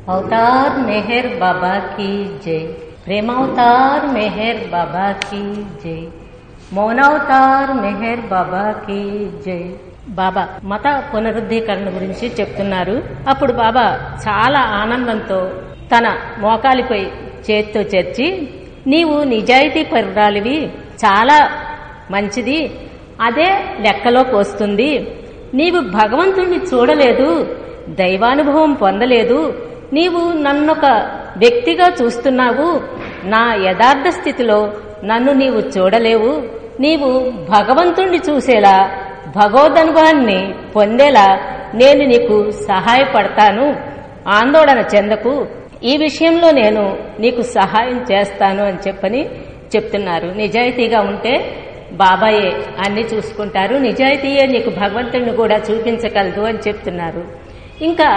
अवतार मेहर बाबा की जय प्रेमावतार मेहर बाबा की जय మౌనావతార్ మెహర్ బాబా కి జై బాబా మత పునరుద్ధీకరణ గురించి చెప్తున్నారు అప్పుడు బాబా చాలా ఆనందంతో తన మోకాలిపై చేత్తో చేర్చి నీవు నిజాయితీ పరురాలివి చాలా మంచిది అదే లెక్కలోకి వస్తుంది నీవు భగవంతుణ్ణి చూడలేదు దైవానుభవం పొందలేదు నీవు నన్నొక వ్యక్తిగా చూస్తున్నావు నా యథార్థ స్థితిలో నన్ను నీవు చూడలేవు నీవు భగవంతుణ్ణి చూసేలా భగవదనుభవాన్ని పొందేలా నేను నీకు సహాయపడతాను ఆందోళన చెందకు ఈ విషయంలో నేను నీకు సహాయం చేస్తాను అని చెప్పని చెప్తున్నారు నిజాయితీగా ఉంటే బాబాయే అన్ని చూసుకుంటారు నిజాయితీయే నీకు భగవంతుడిని కూడా చూపించగలదు అని చెప్తున్నారు ఇంకా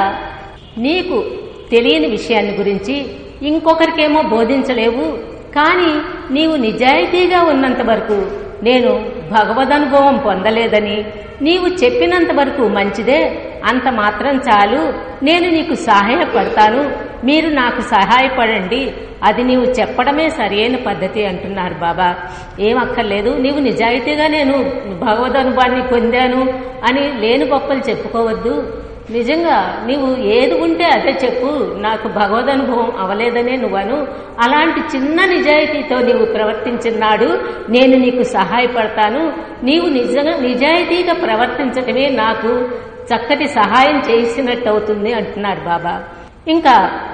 నీకు తెలియని విషయాన్ని గురించి ఇంకొకరికేమో బోధించలేవు కానీ నీవు నిజాయితీగా ఉన్నంత వరకు నేను భగవదనుభవం పొందలేదని నీవు చెప్పినంత వరకు మంచిదే అంత మాత్రం చాలు నేను నీకు సహాయపడతాను మీరు నాకు సహాయపడండి అది నీవు చెప్పడమే సరైన పద్ధతి అంటున్నారు బాబా ఏం అక్కర్లేదు నీవు నిజాయితీగా నేను భగవదనుభవాన్ని పొందాను అని లేని గొప్పలు చెప్పుకోవద్దు నిజంగా నీవు ఏది ఉంటే అదే చెప్పు నాకు భగవదనుభవం అవలేదనే నువ్వను అలాంటి చిన్న నిజాయితీతో నీవు ప్రవర్తించినాడు నేను నీకు సహాయపడతాను నీవు నిజంగా నిజాయితీగా ప్రవర్తించటమే నాకు చక్కటి సహాయం చేసినట్టు అవుతుంది అంటున్నారు బాబా ఇంకా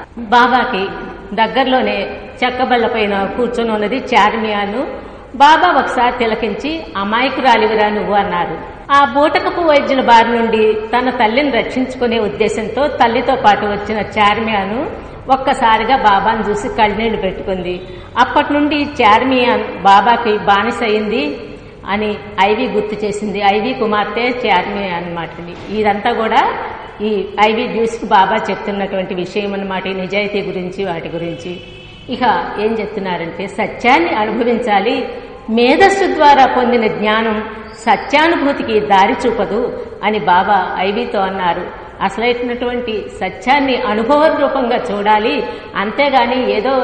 బాబాకి దగ్గరలోనే చెక్కబళ్ళ పైన కూర్చొని ఉన్నది చార్మియాను బాబా ఒకసారి తిలకించి అమాయకురాలివిరా నువ్వు అన్నారు ఆ బూటకపు వైద్యుల బారి నుండి తన తల్లిని రక్షించుకునే ఉద్దేశంతో తల్లితో పాటు వచ్చిన చార్మియాను ఒక్కసారిగా బాబాను చూసి కళ్ళనీళ్లు పెట్టుకుంది అప్పటి నుండి చార్మియాన్ బాబాకి బానిస అయింది అని ఐవి గుర్తు చేసింది ఐవి కుమార్తె చార్మి అనమాట ఇదంతా కూడా ఈ ఐవి డ్యూస్కి బాబా చెప్తున్నటువంటి విషయం అనమాట ఈ నిజాయితీ గురించి వాటి గురించి ఇక ఏం చెప్తున్నారంటే సత్యాన్ని అనుభవించాలి మేధస్సు ద్వారా పొందిన జ్ఞానం సత్యానుభూతికి దారి చూపదు అని బాబా ఐవితో అన్నారు అసలైనటువంటి సత్యాన్ని అనుభవ రూపంగా చూడాలి అంతేగాని ఏదో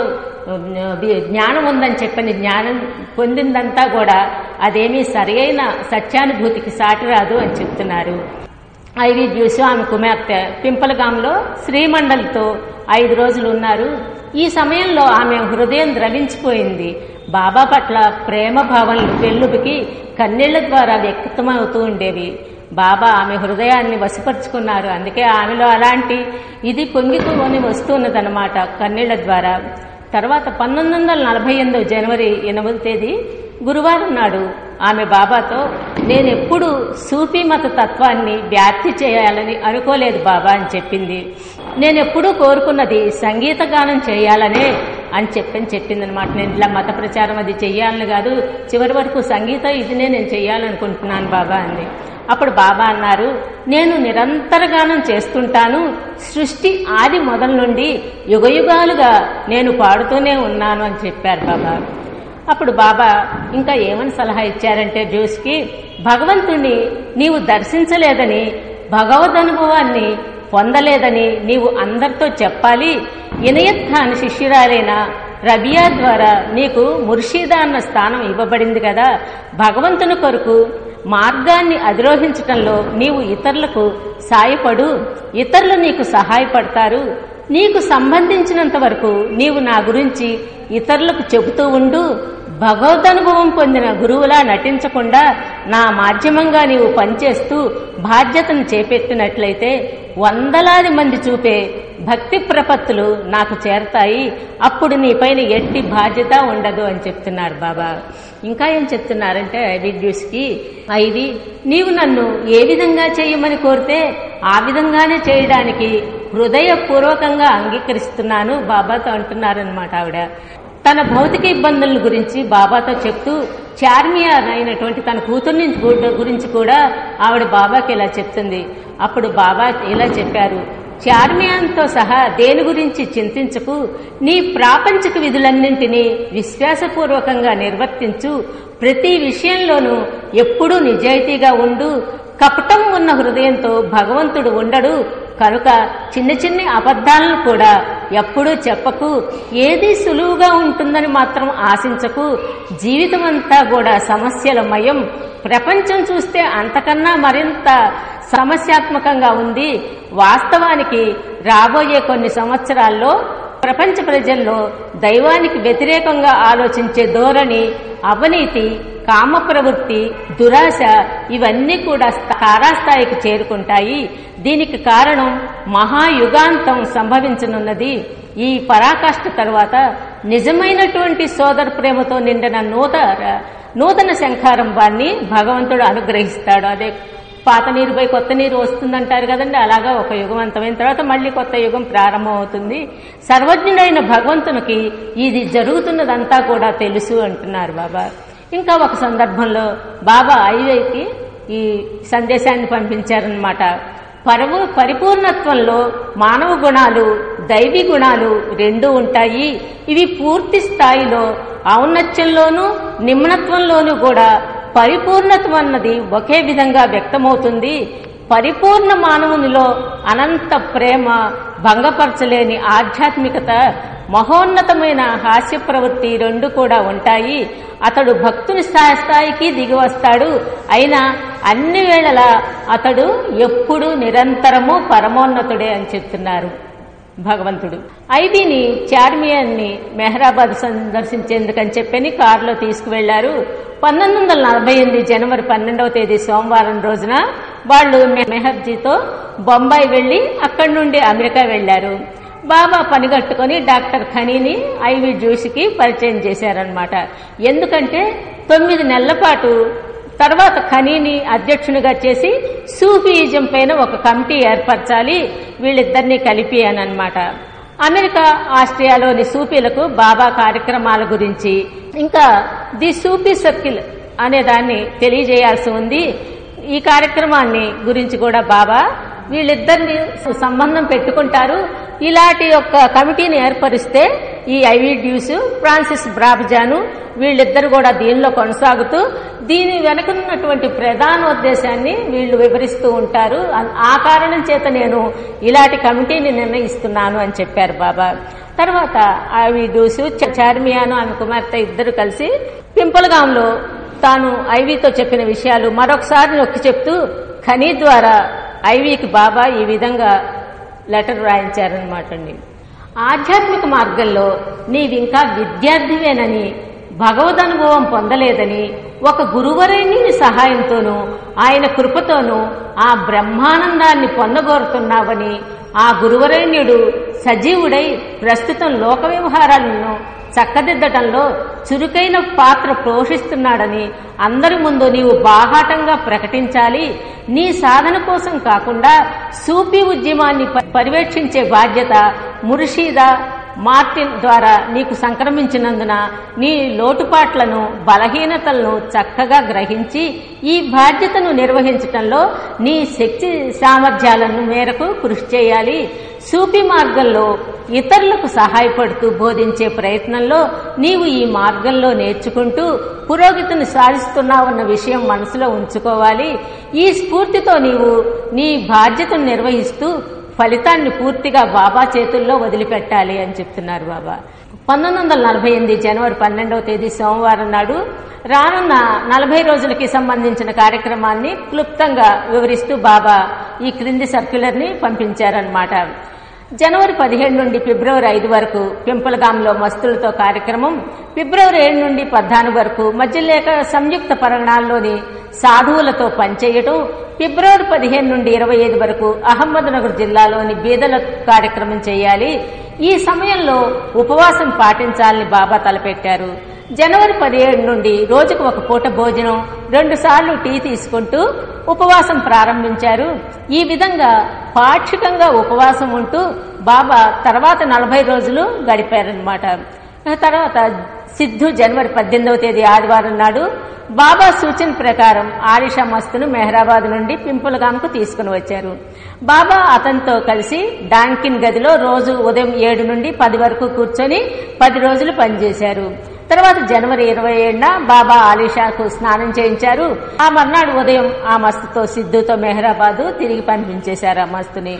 జ్ఞానం ఉందని చెప్పని జ్ఞానం పొందిందంతా కూడా అదేమీ సరియైన సత్యానుభూతికి సాటి రాదు అని చెప్తున్నారు ఐవి జ్యూసు ఆమె కుమార్తె పింపలగాంలో శ్రీమండలితో ఐదు రోజులు ఉన్నారు ఈ సమయంలో ఆమె హృదయం ద్రవించిపోయింది బాబా పట్ల ప్రేమ భావనలు వెల్లుబికి కన్నీళ్ల ద్వారా వ్యక్తమవుతూ ఉండేవి బాబా ఆమె హృదయాన్ని వశపరుచుకున్నారు అందుకే ఆమెలో అలాంటి ఇది పొంగికొని వస్తున్నదన్నమాట కన్నీళ్ల ద్వారా తర్వాత పంతొమ్మిది వందల నలభై ఎనిమిది జనవరి ఎనిమిది తేదీ గురువారం నాడు ఆమె బాబాతో నేనెప్పుడు సూఫీ మత తత్వాన్ని వ్యాప్తి చేయాలని అనుకోలేదు బాబా అని చెప్పింది నేనెప్పుడూ కోరుకున్నది సంగీత గానం చేయాలనే అని చెప్పని చెప్పింది అనమాట నేను ఇట్లా మత ప్రచారం అది చెయ్యాలని కాదు చివరి వరకు సంగీతం ఇదినే నేను చెయ్యాలనుకుంటున్నాను బాబా అంది అప్పుడు బాబా అన్నారు నేను నిరంతర గానం చేస్తుంటాను సృష్టి ఆది మొదల నుండి యుగయుగాలుగా నేను పాడుతూనే ఉన్నాను అని చెప్పారు బాబా అప్పుడు బాబా ఇంకా ఏమని సలహా ఇచ్చారంటే జ్యూస్కి భగవంతుణ్ణి నీవు దర్శించలేదని భగవద్ అనుభవాన్ని పొందలేదని నీవు అందరితో చెప్పాలి ఇనయత్ ఖాన్ శిష్యురాలైన రబియా ద్వారా నీకు ముర్షీదా అన్న స్థానం ఇవ్వబడింది కదా భగవంతుని కొరకు మార్గాన్ని అధిరోహించటంలో నీవు ఇతరులకు సాయపడు ఇతరులు నీకు సహాయపడతారు నీకు సంబంధించినంత వరకు నీవు నా గురించి ఇతరులకు చెబుతూ ఉండు భగవదనుభవం పొందిన గురువులా నటించకుండా నా మాధ్యమంగా నీవు పనిచేస్తూ బాధ్యతను చేపెట్టినట్లయితే వందలాది మంది చూపే భక్తి ప్రపత్తులు నాకు చేరతాయి అప్పుడు నీపైన ఎట్టి బాధ్యత ఉండదు అని చెప్తున్నారు బాబా ఇంకా ఏం చెప్తున్నారంటే ఐవి డ్యూస్కి ఐవి నీవు నన్ను ఏ విధంగా చేయమని కోరితే ఆ విధంగానే చేయడానికి హృదయపూర్వకంగా అంగీకరిస్తున్నాను బాబాతో అంటున్నారనమాట ఆవిడ తన భౌతిక ఇబ్బందుల గురించి బాబాతో చెప్తూ చార్మియార్ అయినటువంటి తన కూతుర్ని గురించి కూడా ఆవిడ బాబాకి ఇలా చెప్తుంది అప్పుడు బాబా ఇలా చెప్పారు చార్మియాన్తో సహా దేని గురించి చింతించకు నీ ప్రాపంచిక విధులన్నింటినీ విశ్వాసపూర్వకంగా నిర్వర్తించు ప్రతి విషయంలోనూ ఎప్పుడూ నిజాయితీగా ఉండు కపటం ఉన్న హృదయంతో భగవంతుడు ఉండడు కనుక చిన్న చిన్న అబద్ధాలను కూడా ఎప్పుడూ చెప్పకు ఏది సులువుగా ఉంటుందని మాత్రం ఆశించకు జీవితం అంతా కూడా సమస్యల మయం ప్రపంచం చూస్తే అంతకన్నా మరింత సమస్యాత్మకంగా ఉంది వాస్తవానికి రాబోయే కొన్ని సంవత్సరాల్లో ప్రపంచ ప్రజల్లో దైవానికి వ్యతిరేకంగా ఆలోచించే ధోరణి అవినీతి కామ ప్రవృత్తి దురాశ ఇవన్నీ కూడా తారాస్థాయికి చేరుకుంటాయి దీనికి కారణం మహాయుగాంతం సంభవించనున్నది ఈ పరాకాష్ఠ తరువాత నిజమైనటువంటి సోదర ప్రేమతో నిండిన నూతన నూతన శంఖారంభాన్ని భగవంతుడు అనుగ్రహిస్తాడు అదే పాత నీరు పోయి కొత్త నీరు వస్తుందంటారు కదండి అలాగా ఒక యుగం అంతమైన తర్వాత మళ్ళీ కొత్త యుగం ప్రారంభం అవుతుంది సర్వజ్ఞుడైన భగవంతునికి ఇది జరుగుతున్నదంతా కూడా తెలుసు అంటున్నారు బాబా ఇంకా ఒక సందర్భంలో బాబా ఐవైకి ఈ సందేశాన్ని పంపించారనమాట పరవు పరిపూర్ణత్వంలో మానవ గుణాలు దైవీ గుణాలు రెండు ఉంటాయి ఇవి పూర్తి స్థాయిలో ఔన్నత్యంలోనూ నిమ్నత్వంలోనూ కూడా పరిపూర్ణత్వం అన్నది ఒకే విధంగా వ్యక్తమవుతుంది పరిపూర్ణ మానవునిలో అనంత ప్రేమ భంగపరచలేని ఆధ్యాత్మికత మహోన్నతమైన హాస్య ప్రవృత్తి రెండు కూడా ఉంటాయి అతడు భక్తుని స్థాయి స్థాయికి దిగి వస్తాడు అయినా అన్ని వేళలా అతడు ఎప్పుడు నిరంతరము పరమోన్నతుడే అని చెప్తున్నారు భగవంతుడు ఐబీని చార్మియాన్ని మెహరాబాద్ సందర్శించేందుకని చెప్పని కారులో తీసుకువెళ్లారు పంతొమ్మిది వందల నలభై ఎనిమిది జనవరి పన్నెండవ తేదీ సోమవారం రోజున వాళ్ళు మెహర్జీతో బొంబాయి వెళ్లి అక్కడి నుండి అమెరికా వెళ్లారు బాబా పనిగట్టుకొని డాక్టర్ ఖనీని ఐవి జ్యూస్కి పరిచయం చేశారనమాట ఎందుకంటే తొమ్మిది నెలల పాటు తర్వాత ఖనీని అధ్యక్షునిగా చేసి సూఫీయిజం పైన ఒక కమిటీ ఏర్పరచాలి వీళ్ళిద్దరినీ కలిపి అని అనమాట అమెరికా ఆస్ట్రియాలోని సూఫీలకు బాబా కార్యక్రమాల గురించి ఇంకా ది సూఫీ సర్కిల్ అనే దాన్ని తెలియజేయాల్సి ఉంది ఈ కార్యక్రమాన్ని గురించి కూడా బాబా వీళ్ళిద్దరిని సంబంధం పెట్టుకుంటారు ఇలాంటి యొక్క కమిటీని ఏర్పరిస్తే ఈ ఐవి డ్యూస్ ఫ్రాన్సిస్ బ్రాబ్జాను వీళ్ళిద్దరు కూడా దీనిలో కొనసాగుతూ దీని వెనకనున్నటువంటి ప్రధానోద్దేశాన్ని వీళ్ళు వివరిస్తూ ఉంటారు ఆ కారణం చేత నేను ఇలాంటి కమిటీని నిర్ణయిస్తున్నాను అని చెప్పారు బాబా తర్వాత ఐవి డ్యూస్ చార్మియాను ఆమె కుమార్తె ఇద్దరు కలిసి పింపలగాంలో తాను ఐవీతో చెప్పిన విషయాలు మరొకసారి నొక్కి చెప్తూ ఖనీ ద్వారా ఐవీకి బాబా ఈ విధంగా లెటర్ రాయించారనమాట అండి ఆధ్యాత్మిక మార్గంలో నీవింకా విద్యార్థివేనని భగవదనుభవం పొందలేదని ఒక గురువరేణ్యుని సహాయంతోనూ ఆయన కృపతోనూ ఆ బ్రహ్మానందాన్ని పొందగోరుతున్నావని ఆ గురువరేణ్యుడు సజీవుడై ప్రస్తుతం లోక వ్యవహారాలను చక్కదిద్దటంలో చురుకైన పాత్ర పోషిస్తున్నాడని అందరి ముందు నీవు బాహాటంగా ప్రకటించాలి నీ సాధన కోసం కాకుండా సూఫీ ఉద్యమాన్ని పర్యవేక్షించే బాధ్యత ముర్షీదా మార్టిన్ ద్వారా నీకు సంక్రమించినందున నీ లోటుపాట్లను బలహీనతలను చక్కగా గ్రహించి ఈ బాధ్యతను నిర్వహించటంలో నీ శక్తి సామర్థ్యాలను మేరకు కృషి చేయాలి సూఫీ మార్గంలో ఇతరులకు సహాయపడుతూ బోధించే ప్రయత్నంలో నీవు ఈ మార్గంలో నేర్చుకుంటూ పురోగతిని సాధిస్తున్నావన్న విషయం మనసులో ఉంచుకోవాలి ఈ స్ఫూర్తితో నీవు నీ బాధ్యతను నిర్వహిస్తూ ఫలితాన్ని పూర్తిగా బాబా చేతుల్లో వదిలిపెట్టాలి అని చెప్తున్నారు బాబా పంతొమ్మిది వందల నలభై ఎనిమిది జనవరి పన్నెండవ తేదీ సోమవారం నాడు రానున్న నలభై రోజులకి సంబంధించిన కార్యక్రమాన్ని క్లుప్తంగా వివరిస్తూ బాబా ఈ క్రింది సర్క్యులర్ని పంపించారనమాట జనవరి పదిహేడు నుండి ఫిబ్రవరి ఐదు వరకు పింపలగాంలో మస్తులతో కార్యక్రమం ఫిబ్రవరి ఏడు నుండి పద్నాలుగు వరకు మధ్యలేఖ సంయుక్త పరణాల్లోని సాధువులతో పనిచేయటం ఫిబ్రవరి పదిహేను నుండి ఇరవై ఐదు వరకు అహ్మద్నగర్ జిల్లాలోని బీదల కార్యక్రమం చేయాలి ఈ సమయంలో ఉపవాసం పాటించాలని బాబా తలపెట్టారు జనవరి పదిహేడు నుండి రోజుకు ఒక పూట భోజనం రెండు సార్లు టీ తీసుకుంటూ ఉపవాసం ప్రారంభించారు ఈ విధంగా పాక్షికంగా ఉపవాసం ఉంటూ బాబా తర్వాత నలభై రోజులు గడిపారనమాట తర్వాత సిద్ధు జనవరి పద్దెనిమిదవ తేదీ ఆదివారం నాడు బాబా సూచన ప్రకారం ఆరిషా మస్తును మెహరాబాద్ నుండి పింపులగాంకు తీసుకుని వచ్చారు బాబా అతనితో కలిసి డాంకిన్ గదిలో రోజు ఉదయం ఏడు నుండి పది వరకు కూర్చొని పది రోజులు పనిచేశారు తర్వాత జనవరి ఇరవై ఏడున బాబా ఆలీషాకు స్నానం చేయించారు ఆ మర్నాడు ఉదయం ఆ మస్తుతో సిద్ధుతో మెహరాబాదు తిరిగి పంపించేశారు ఆ మస్తుని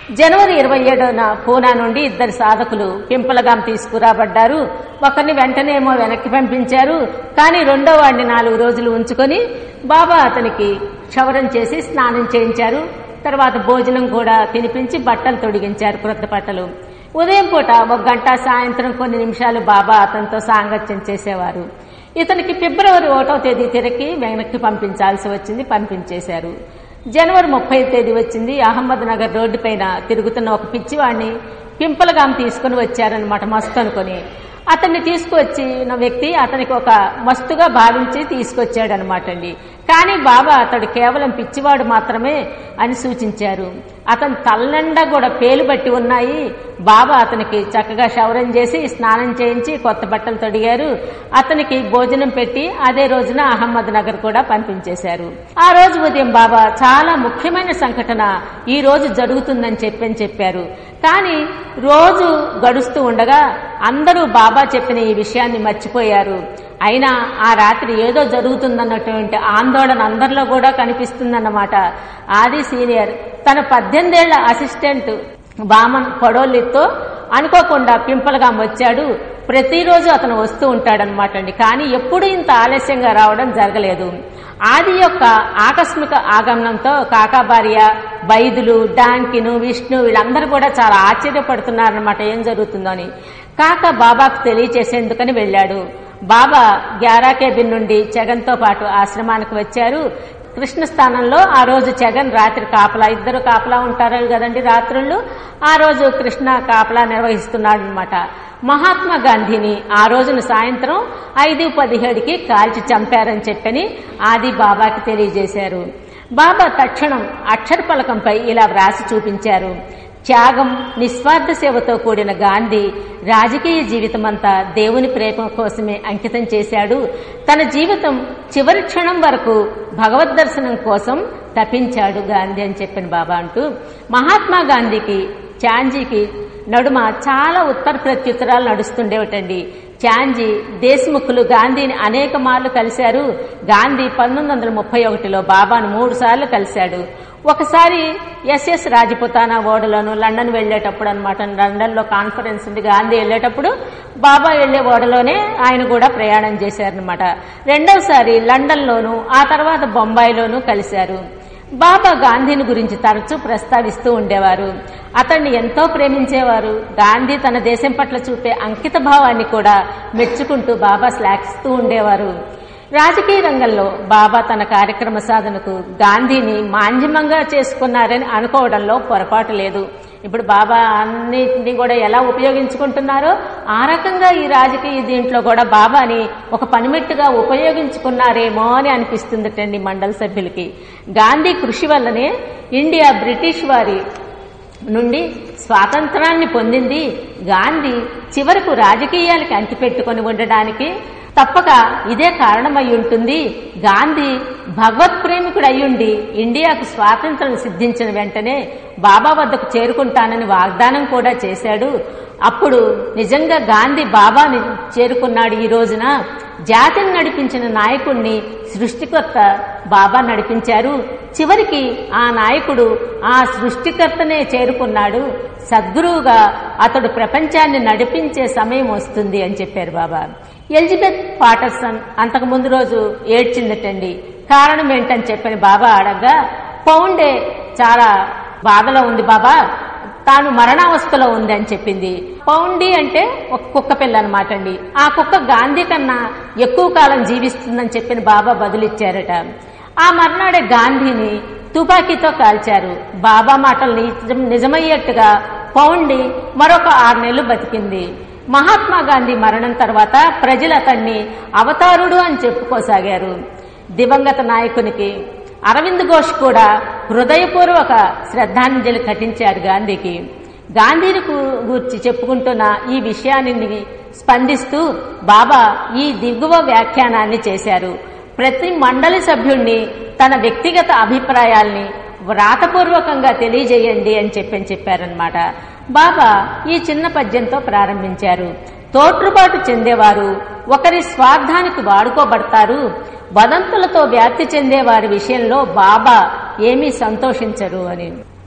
జనవరి ఇరవై ఏడున పూనా నుండి ఇద్దరు సాధకులు పింపలగాం తీసుకురాబడ్డారు ఒకరిని వెంటనేమో వెనక్కి పంపించారు కానీ రెండో వాడిని నాలుగు రోజులు ఉంచుకొని బాబా అతనికి క్షవరం చేసి స్నానం చేయించారు తర్వాత భోజనం కూడా తినిపించి బట్టలు తొడిగించారు క్రొత్త బట్టలు ఉదయం పూట ఒక గంట సాయంత్రం కొన్ని నిమిషాలు బాబా అతనితో సాంగత్యం చేసేవారు ఇతనికి ఫిబ్రవరి ఒకటో తేదీ తిరిగి వెనక్కి పంపించాల్సి వచ్చింది పంపించేశారు జనవరి ముప్పై తేదీ వచ్చింది అహ్మద్ నగర్ రోడ్డు పైన తిరుగుతున్న ఒక పిచ్చివాడిని పింపలగాం తీసుకుని వచ్చారనమాట మస్తు అనుకుని అతన్ని తీసుకువచ్చిన వ్యక్తి అతనికి ఒక మస్తుగా భావించి తీసుకొచ్చాడు అనమాట అండి కానీ బాబా అతడు కేవలం పిచ్చివాడు మాత్రమే అని సూచించారు అతని తలనిండా కూడా పేలు బట్టి ఉన్నాయి బాబా అతనికి చక్కగా క్షవరం చేసి స్నానం చేయించి కొత్త బట్టలు తొడిగారు అతనికి భోజనం పెట్టి అదే రోజున అహ్మద్ నగర్ కూడా పంపించేశారు ఆ రోజు ఉదయం బాబా చాలా ముఖ్యమైన సంఘటన ఈ రోజు జరుగుతుందని చెప్పని చెప్పారు కానీ రోజు గడుస్తూ ఉండగా అందరూ బాబా చెప్పిన ఈ విషయాన్ని మర్చిపోయారు అయినా ఆ రాత్రి ఏదో జరుగుతుందన్నటువంటి ఆందోళన అందరిలో కూడా కనిపిస్తుందన్నమాట ఆది సీనియర్ తన పద్దెనిమిదేళ్ల అసిస్టెంట్ బామన్ పడోళ్ళితో అనుకోకుండా పింపలగా వచ్చాడు ప్రతిరోజు అతను వస్తూ ఉంటాడనమాట అండి కానీ ఎప్పుడు ఇంత ఆలస్యంగా రావడం జరగలేదు ఆది యొక్క ఆకస్మిక ఆగమనంతో కాకాబార్య వైద్యులు డాంకిను విష్ణు వీళ్ళందరూ కూడా చాలా ఆశ్చర్యపడుతున్నారనమాట ఏం జరుగుతుందో అని కాక బాబాకు తెలియచేసేందుకని వెళ్ళాడు బాబా గ్యారా కేబిన్ నుండి జగన్తో పాటు ఆశ్రమానికి వచ్చారు కృష్ణ స్థానంలో ఆ రోజు జగన్ రాత్రి కాపలా ఇద్దరు కాపలా ఉంటారు కదండి రాత్రుళ్ళు ఆ రోజు కృష్ణ కాపలా నిర్వహిస్తున్నాడు అనమాట మహాత్మా గాంధీని ఆ రోజున సాయంత్రం ఐదు పదిహేడుకి కాల్చి చంపారని చెప్పని ఆది బాబాకి తెలియజేశారు బాబా తక్షణం అక్షర పలకంపై ఇలా వ్రాసి చూపించారు త్యాగం నిస్వార్థ సేవతో కూడిన గాంధీ రాజకీయ జీవితమంతా దేవుని ప్రేమ కోసమే అంకితం చేశాడు తన జీవితం చివరి క్షణం వరకు భగవద్ దర్శనం కోసం తపించాడు గాంధీ అని చెప్పిన బాబా అంటూ మహాత్మా గాంధీకి చాంజీకి నడుమ చాలా ఉత్తర ప్రత్యుత్తరాలు నడుస్తుండేవటండి చాంజీ దేశ్ముఖులు గాంధీని అనేక మార్లు కలిశారు గాంధీ పంతొమ్మిది వందల ముప్పై ఒకటిలో బాబాను మూడు సార్లు కలిశాడు ఒకసారి ఎస్ఎస్ రాజపుతానా ఓడలోను లండన్ వెళ్లేటప్పుడు అనమాట లండన్ లో కాన్ఫరెన్స్ ఉంది గాంధీ వెళ్లేటప్పుడు బాబా వెళ్లే ఓడలోనే ఆయన కూడా ప్రయాణం చేశారనమాట రెండవసారి లండన్ లోను ఆ తర్వాత బొంబాయిలోను కలిశారు బాబా గాంధీని గురించి తరచూ ప్రస్తావిస్తూ ఉండేవారు అతన్ని ఎంతో ప్రేమించేవారు గాంధీ తన దేశం పట్ల చూపే అంకిత భావాన్ని కూడా మెచ్చుకుంటూ బాబా శ్లాఘిస్తూ ఉండేవారు రాజకీయ రంగంలో బాబా తన కార్యక్రమ సాధనకు గాంధీని మాంజిమంగా చేసుకున్నారని అనుకోవడంలో పొరపాటు లేదు ఇప్పుడు బాబా అన్నిటిని కూడా ఎలా ఉపయోగించుకుంటున్నారో ఆ రకంగా ఈ రాజకీయ దీంట్లో కూడా బాబాని ఒక పనిమెట్టుగా ఉపయోగించుకున్నారేమో అని అనిపిస్తుందటండి మండల సభ్యులకి గాంధీ కృషి వల్లనే ఇండియా బ్రిటిష్ వారి నుండి స్వాతంత్రాన్ని పొందింది గాంధీ చివరకు రాజకీయాలకి అంటిపెట్టుకొని ఉండడానికి తప్పక ఇదే కారణమై ఉంటుంది గాంధీ భగవత్ ప్రేమికుడు అయ్యుండి ఇండియాకు స్వాతంత్రం సిద్ధించిన వెంటనే బాబా వద్దకు చేరుకుంటానని వాగ్దానం కూడా చేశాడు అప్పుడు నిజంగా గాంధీ బాబాని చేరుకున్నాడు ఈ రోజున జాతిని నడిపించిన నాయకుణ్ణి సృష్టికర్త బాబా నడిపించారు చివరికి ఆ నాయకుడు ఆ సృష్టికర్తనే చేరుకున్నాడు సద్గురువుగా అతడు ప్రపంచాన్ని నడిపించే సమయం వస్తుంది అని చెప్పారు బాబా ఎలిజబెత్ పాటర్సన్ అంతకు ముందు రోజు ఏడ్చిందటండి కారణం ఏంటని చెప్పని బాబా అడగ్గా పౌండే చాలా బాధలో ఉంది బాబా తాను మరణావస్థలో ఉంది అని చెప్పింది పౌండి అంటే ఒక కుక్క పిల్ల అనమాట అండి ఆ కుక్క గాంధీ కన్నా ఎక్కువ కాలం జీవిస్తుందని చెప్పిన బాబా బదులిచ్చారట ఆ మర్నాడే గాంధీని తుపాకీతో కాల్చారు బాబా మాటలు నిజం నిజమయ్యేట్టుగా పౌండి మరొక ఆరు నెలలు బతికింది మహాత్మా గాంధీ మరణం తర్వాత ప్రజలు అతన్ని అవతారుడు అని చెప్పుకోసాగారు దివంగత నాయకునికి అరవింద్ ఘోష్ కూడా హృదయపూర్వక శ్రద్ధాంజలి ఘటించారు గాంధీకి గాంధీని గురించి చెప్పుకుంటున్న ఈ విషయాన్ని స్పందిస్తూ బాబా ఈ దిగువ వ్యాఖ్యానాన్ని చేశారు ప్రతి మండలి సభ్యుణ్ణి తన వ్యక్తిగత అభిప్రాయాల్ని వ్రాతపూర్వకంగా తెలియజేయండి అని చెప్పని చెప్పారనమాట బాబా ఈ చిన్న పద్యంతో ప్రారంభించారు తోట్రుబాటు చెందేవారు ఒకరి స్వార్థానికి వాడుకోబడతారు వదంతులతో వ్యాప్తి చెందే వారి విషయంలో బాబా ఏమీ సంతోషించరు అని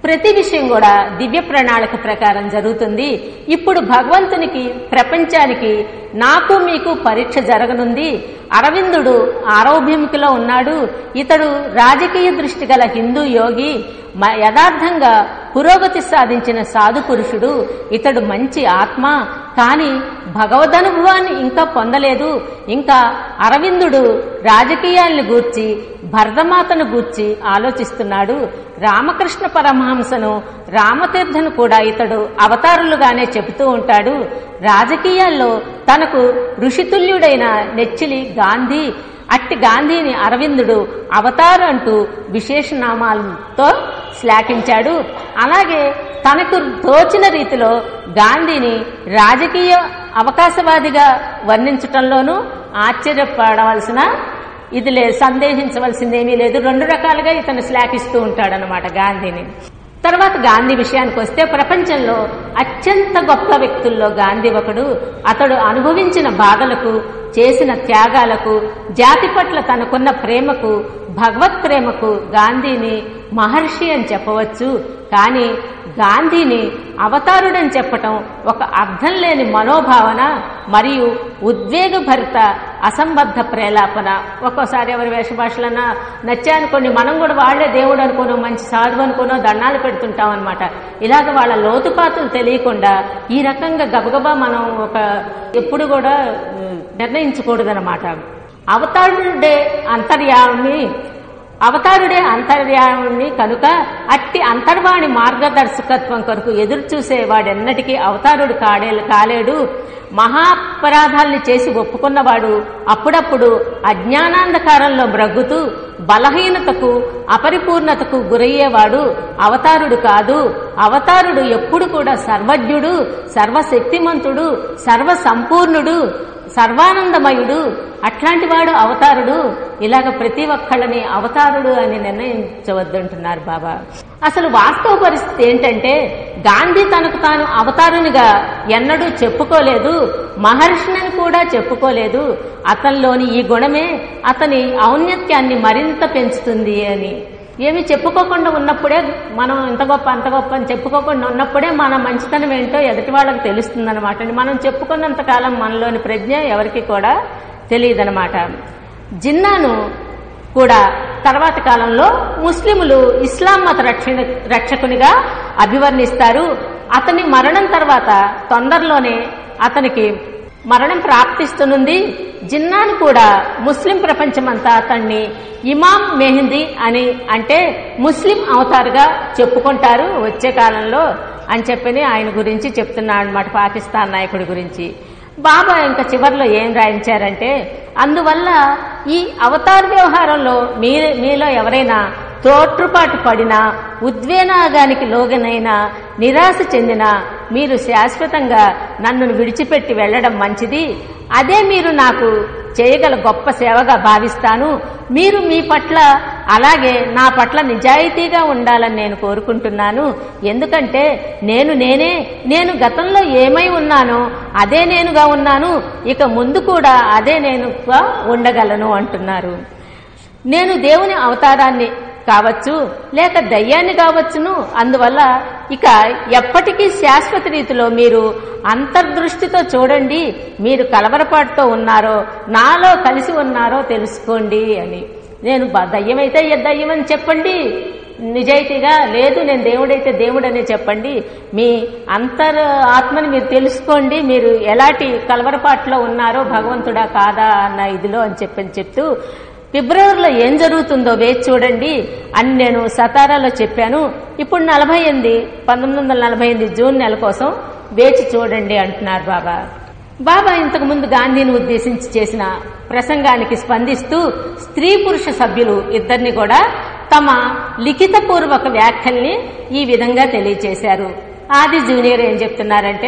ప్రతి విషయం కూడా దివ్య ప్రణాళిక ప్రకారం జరుగుతుంది ఇప్పుడు భగవంతునికి ప్రపంచానికి నాకు మీకు పరీక్ష జరగనుంది అరవిందుడు ఆరోగ్యముఖిలో ఉన్నాడు ఇతడు రాజకీయ దృష్టి గల హిందూ యోగి మ- యథార్థంగా పురోగతి సాధించిన సాధు పురుషుడు ఇతడు మంచి ఆత్మ కాని భగవదనుభవాన్ని ఇంకా పొందలేదు ఇంకా అరవిందుడు రాజకీయాలను గూర్చి భరతమాతను గూర్చి ఆలోచిస్తున్నాడు రామకృష్ణ పరమహంసను రామతీర్థను కూడా ఇతడు అవతారులుగానే చెబుతూ ఉంటాడు రాజకీయాల్లో తనకు ఋషితుల్యుడైన నెచ్చిలి గాంధీ అట్టి గాంధీని అరవిందుడు అవతార్ అంటూ విశేషనామాలతో శ్లాఘించాడు అలాగే తనకు తోచిన రీతిలో గాంధీని రాజకీయ అవకాశవాదిగా వర్ణించటంలోనూ ఆశ్చర్యపడవలసిన ఇది లేదు సందేహించవలసిందేమీ లేదు రెండు రకాలుగా ఇతను శ్లాఘిస్తూ ఉంటాడనమాట గాంధీని తర్వాత గాంధీ విషయానికి వస్తే ప్రపంచంలో అత్యంత గొప్ప వ్యక్తుల్లో గాంధీ ఒకడు అతడు అనుభవించిన బాధలకు చేసిన త్యాగాలకు జాతి పట్ల తనకున్న ప్రేమకు భగవత్ ప్రేమకు గాంధీని మహర్షి అని చెప్పవచ్చు కానీ గాంధీని అవతారుడని చెప్పటం ఒక అర్థం లేని మనోభావన మరియు ఉద్వేగభరిత అసంబద్ధ ప్రేలాపన ఒక్కోసారి ఎవరి వేషభాషలన్నా నచ్చానుకోండి మనం కూడా వాళ్లే దేవుడు అనుకోనో మంచి సాధువు అనుకోనో దండాలు పెడుతుంటాం అనమాట ఇలాగ వాళ్ళ లోతుపాతులు తెలియకుండా ఈ రకంగా గబగబా మనం ఒక ఎప్పుడు కూడా ఉమ్, నిర్ణయించకూడదనమాట అవతారుడే అంతర్యామి అవతారుడే అంతర్యామి కనుక అట్టి అంతర్వాణి మార్గదర్శకత్వం కొరకు ఎదురు చూసే వాడెన్నటికీ అవతారుడు కాడే కాలేడు మహాపరాధాల్ని చేసి ఒప్పుకున్నవాడు అప్పుడప్పుడు అజ్ఞానాంధకారంలో బ్రగ్గుతూ బలహీనతకు అపరిపూర్ణతకు గురయ్యేవాడు అవతారుడు కాదు అవతారుడు ఎప్పుడు కూడా సర్వజ్ఞుడు సర్వశక్తిమంతుడు సర్వ సంపూర్ణుడు సర్వానందమయుడు అట్లాంటి వాడు అవతారుడు ఇలాగ ప్రతి ఒక్కళ్ళని అవతారుడు అని నిర్ణయించవద్దంటున్నారు బాబా అసలు వాస్తవ పరిస్థితి ఏంటంటే గాంధీ తనకు తాను అవతారునిగా ఎన్నడూ చెప్పుకోలేదు మహర్షిని కూడా చెప్పుకోలేదు అతనిలోని ఈ గుణమే అతని ఔన్నత్యాన్ని మరింత పెంచుతుంది అని ఏమి చెప్పుకోకుండా ఉన్నప్పుడే మనం ఇంత గొప్ప అంత గొప్ప అని చెప్పుకోకుండా ఉన్నప్పుడే మన మంచితనం ఏంటో ఎదుటి వాళ్ళకి తెలుస్తుంది అనమాట మనం చెప్పుకున్నంత కాలం మనలోని ప్రజ్ఞ ఎవరికి కూడా తెలియదనమాట జిన్నాను కూడా తర్వాత కాలంలో ముస్లిములు ఇస్లాం మత రక్షణ రక్షకునిగా అభివర్ణిస్తారు అతని మరణం తర్వాత తొందరలోనే అతనికి మరణం ప్రాప్తిస్తునుంది జిన్నాను కూడా ముస్లిం ప్రపంచమంతా అతన్ని ఇమాం మెహందీ అని అంటే ముస్లిం అవతారుగా చెప్పుకుంటారు వచ్చే కాలంలో అని చెప్పని ఆయన గురించి చెప్తున్నాడు అనమాట పాకిస్తాన్ నాయకుడి గురించి బాబా ఇంకా చివర్లో ఏం రాయించారంటే అందువల్ల ఈ అవతార వ్యవహారంలో మీ మీలో ఎవరైనా తోట్రుపాటు పడినా ఉద్వేనాగానికి లోగనైనా నిరాశ చెందినా మీరు శాశ్వతంగా నన్ను విడిచిపెట్టి వెళ్ళడం మంచిది అదే మీరు నాకు చేయగల గొప్ప సేవగా భావిస్తాను మీరు మీ పట్ల అలాగే నా పట్ల నిజాయితీగా ఉండాలని నేను కోరుకుంటున్నాను ఎందుకంటే నేను నేనే నేను గతంలో ఏమై ఉన్నానో అదే నేనుగా ఉన్నాను ఇక ముందు కూడా అదే నేనుగా ఉండగలను అంటున్నారు నేను దేవుని అవతారాన్ని కావచ్చు లేక దయ్యాన్ని కావచ్చును అందువల్ల ఇక ఎప్పటికీ శాశ్వత రీతిలో మీరు అంతర్దృష్టితో చూడండి మీరు కలవరపాటుతో ఉన్నారో నాలో కలిసి ఉన్నారో తెలుసుకోండి అని నేను బ- దయ్యమైతే ఏ దయ్యం అని చెప్పండి నిజాయితీగా లేదు నేను దేవుడైతే దేవుడనే చెప్పండి మీ అంతర్ ఆత్మని మీరు తెలుసుకోండి మీరు ఎలాంటి కలవరపాట్లో ఉన్నారో భగవంతుడా కాదా అన్న ఇదిలో అని చెప్పని చెప్తూ ఫిబ్రవరిలో ఏం జరుగుతుందో వేచి చూడండి అని నేను సతారాలో చెప్పాను ఇప్పుడు నలభై ఎనిమిది పంతొమ్మిది వందల నలభై ఎనిమిది జూన్ నెల కోసం వేచి చూడండి అంటున్నారు బాబా బాబా ఇంతకు ముందు గాంధీని ఉద్దేశించి చేసిన ప్రసంగానికి స్పందిస్తూ స్త్రీ పురుష సభ్యులు ఇద్దరిని కూడా తమ లిఖితపూర్వక వ్యాఖ్యల్ని ఈ విధంగా తెలియచేశారు ఆది జూనియర్ ఏం చెప్తున్నారంటే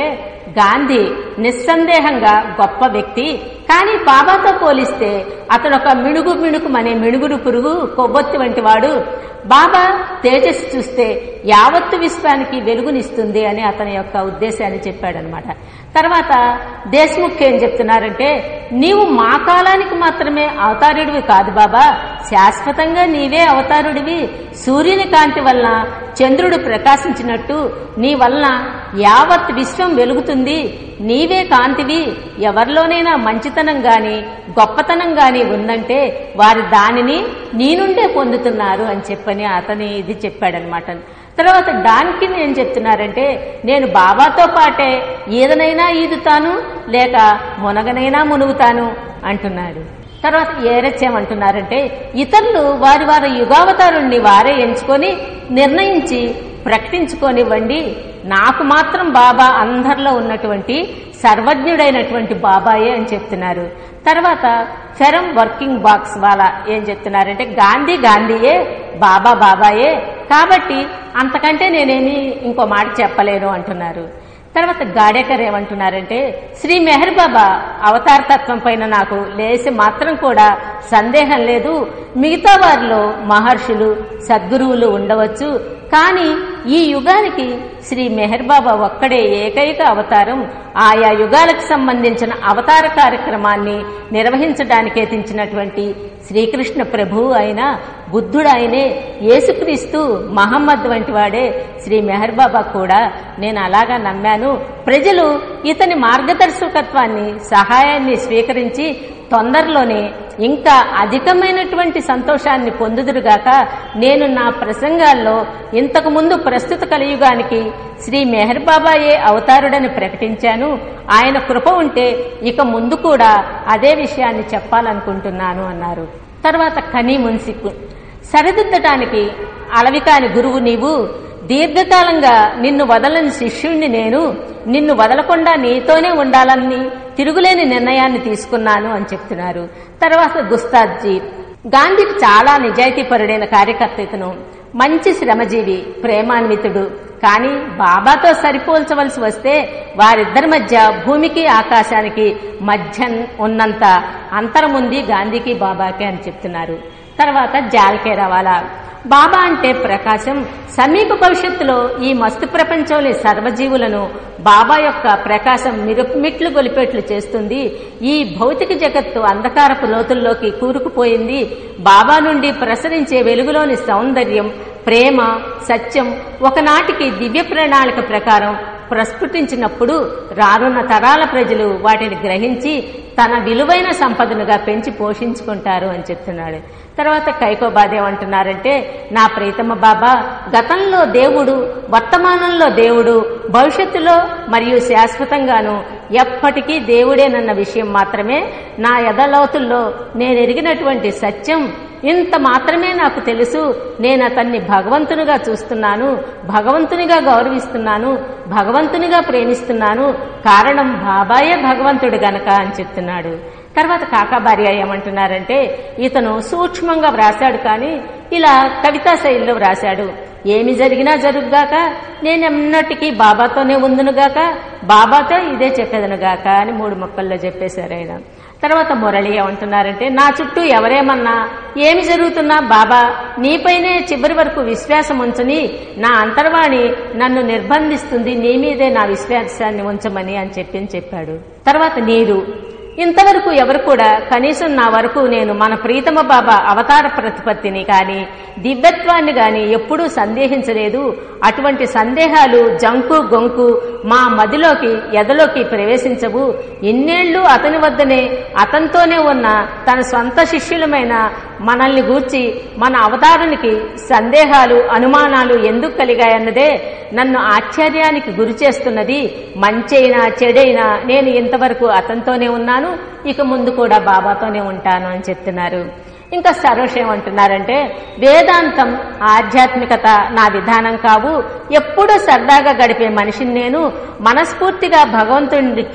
గాంధీ నిస్సందేహంగా గొప్ప వ్యక్తి కానీ బాబాతో పోలిస్తే అతడు ఒక మిణుగు మిణుకు అనే మిణుగుడు పురుగు కొవ్వొత్తి వంటి వాడు బాబా తేజస్సు చూస్తే యావత్తు విశ్వానికి వెలుగునిస్తుంది అని అతని యొక్క ఉద్దేశాన్ని చెప్పాడనమాట తర్వాత దేశ్ముఖ్ ఏం చెప్తున్నారంటే నీవు మా కాలానికి మాత్రమే అవతారుడివి కాదు బాబా శాశ్వతంగా నీవే అవతారుడివి సూర్యుని కాంతి వలన చంద్రుడు ప్రకాశించినట్టు నీ వలన యావత్ విశ్వం వెలుగుతుంది నీవే కాంతివి ఎవరిలోనైనా మంచితనం గాని గొప్పతనం గాని ఉందంటే వారి దానిని నీ నుండే పొందుతున్నారు అని చెప్పని అతని ఇది చెప్పాడనమాట తర్వాత డాన్కిన్ ఏం చెప్తున్నారంటే నేను బాబాతో పాటే ఈదనైనా ఈదుతాను లేక మునగనైనా మునుగుతాను అంటున్నాడు తర్వాత ఏరచ్చేమంటున్నారంటే ఇతరులు వారి వారి యుగావతారుణ్ణి వారే ఎంచుకొని నిర్ణయించి ప్రకటించుకోనివ్వండి నాకు మాత్రం బాబా అందరిలో ఉన్నటువంటి సర్వజ్ఞుడైనటువంటి బాబాయే అని చెప్తున్నారు తర్వాత ఫెరం వర్కింగ్ బాక్స్ వాళ్ళ ఏం చెప్తున్నారంటే గాంధీ గాంధీయే బాబా బాబాయే కాబట్టి అంతకంటే నేనేమి ఇంకో మాట చెప్పలేను అంటున్నారు తర్వాత గాడేకర్ ఏమంటున్నారంటే శ్రీ మెహర్ బాబా అవతార తత్వం పైన నాకు లేసి మాత్రం కూడా సందేహం లేదు మిగతా వారిలో మహర్షులు సద్గురువులు ఉండవచ్చు కానీ ఈ యుగానికి శ్రీ మెహర్ బాబా ఒక్కడే ఏకైక అవతారం ఆయా యుగాలకు సంబంధించిన అవతార కార్యక్రమాన్ని నిర్వహించడానికే తెంచినటువంటి శ్రీకృష్ణ ప్రభువు అయిన బుద్ధుడు ఆయనే యేసుక్రీస్తు మహమ్మద్ వంటి వాడే శ్రీ మెహర్ బాబా కూడా నేను అలాగా నమ్మాను ప్రజలు ఇతని మార్గదర్శకత్వాన్ని సహాయాన్ని స్వీకరించి తొందరలోనే ఇంకా అధికమైనటువంటి సంతోషాన్ని పొందుదురుగాక నేను నా ప్రసంగాల్లో ఇంతకు ముందు ప్రస్తుత కలియుగానికి శ్రీ మెహర్ బాబాయే అవతారుడని ప్రకటించాను ఆయన కృప ఉంటే ఇక ముందు కూడా అదే విషయాన్ని చెప్పాలనుకుంటున్నాను అన్నారు తర్వాత కనీ మున్సిక్ సరిదిద్దటానికి అలవికాని గురువు నీవు దీర్ఘకాలంగా నిన్ను వదలని శిష్యుణ్ణి నేను నిన్ను వదలకుండా నీతోనే ఉండాలని తిరుగులేని నిర్ణయాన్ని తీసుకున్నాను అని చెప్తున్నారు తర్వాత గుస్తాద్జీ గాంధీకి చాలా నిజాయితీపరుడైన కార్యకర్త ఇతను మంచి శ్రమజీవి ప్రేమాన్వితుడు కానీ బాబాతో సరిపోల్చవలసి వస్తే వారిద్దరి మధ్య భూమికి ఆకాశానికి మధ్య ఉన్నంత అంతరముంది గాంధీకి బాబాకి అని చెప్తున్నారు తర్వాత జాల్కే రవాలా బాబా అంటే ప్రకాశం సమీప భవిష్యత్తులో ఈ మస్తు ప్రపంచంలోని సర్వజీవులను బాబా యొక్క ప్రకాశం మిరుమిట్లు గొలిపేట్లు చేస్తుంది ఈ భౌతిక జగత్తు అంధకారపు లోతుల్లోకి కూరుకుపోయింది బాబా నుండి ప్రసరించే వెలుగులోని సౌందర్యం ప్రేమ సత్యం ఒకనాటికి దివ్య ప్రణాళిక ప్రకారం ప్రస్ఫుటించినప్పుడు రానున్న తరాల ప్రజలు వాటిని గ్రహించి తన విలువైన సంపదనుగా పెంచి పోషించుకుంటారు అని చెప్తున్నాడు తర్వాత కైకోబాద్ ఏమంటున్నారంటే నా ప్రీతమ బాబా గతంలో దేవుడు వర్తమానంలో దేవుడు భవిష్యత్తులో మరియు శాశ్వతంగాను ఎప్పటికీ దేవుడేనన్న విషయం మాత్రమే నా ఎదలోతుల్లో నేను ఎరిగినటువంటి సత్యం ఇంత మాత్రమే నాకు తెలుసు నేను అతన్ని భగవంతునిగా చూస్తున్నాను భగవంతునిగా గౌరవిస్తున్నాను భగవంతునిగా ప్రేమిస్తున్నాను కారణం బాబాయే భగవంతుడు గనక అని చెప్తున్నాడు తర్వాత కాకాబార్య ఏమంటున్నారంటే ఇతను సూక్ష్మంగా వ్రాశాడు కానీ ఇలా కవితా శైలిలో వ్రాశాడు ఏమి జరిగినా జరుగుగాక నేనెన్నటికీ బాబాతోనే ఉందునుగాక బాబాతో ఇదే చెప్పేదనుగాక అని మూడు మొక్కల్లో చెప్పేశారు ఆయన తర్వాత మురళి ఏమంటున్నారంటే నా చుట్టూ ఎవరేమన్నా ఏమి జరుగుతున్నా బాబా నీపైనే చివరి వరకు విశ్వాసం ఉంచని నా అంతర్వాణి నన్ను నిర్బంధిస్తుంది నీ మీదే నా విశ్వాసాన్ని ఉంచమని అని చెప్పి చెప్పాడు తర్వాత నీరు ఇంతవరకు ఎవరు కూడా కనీసం నా వరకు నేను మన ప్రీతమ బాబా అవతార ప్రతిపత్తిని కాని దివ్యత్వాన్ని గాని ఎప్పుడూ సందేహించలేదు అటువంటి సందేహాలు జంకు గొంకు మా మదిలోకి ఎదలోకి ప్రవేశించవు ఇన్నేళ్లు అతని వద్దనే అతనితోనే ఉన్న తన సొంత శిష్యులమైన మనల్ని గూర్చి మన అవతారానికి సందేహాలు అనుమానాలు ఎందుకు కలిగాయన్నదే నన్ను ఆశ్చర్యానికి గురి చేస్తున్నది మంచైనా చెడైనా నేను ఇంతవరకు అతనితోనే ఉన్నాను ఇక ముందు కూడా బాబాతోనే ఉంటాను అని చెప్తున్నారు ఇంకా సరోష్ ఏమంటున్నారంటే వేదాంతం ఆధ్యాత్మికత నా విధానం కావు ఎప్పుడూ సరదాగా గడిపే మనిషిని నేను మనస్ఫూర్తిగా భగవంతుడికి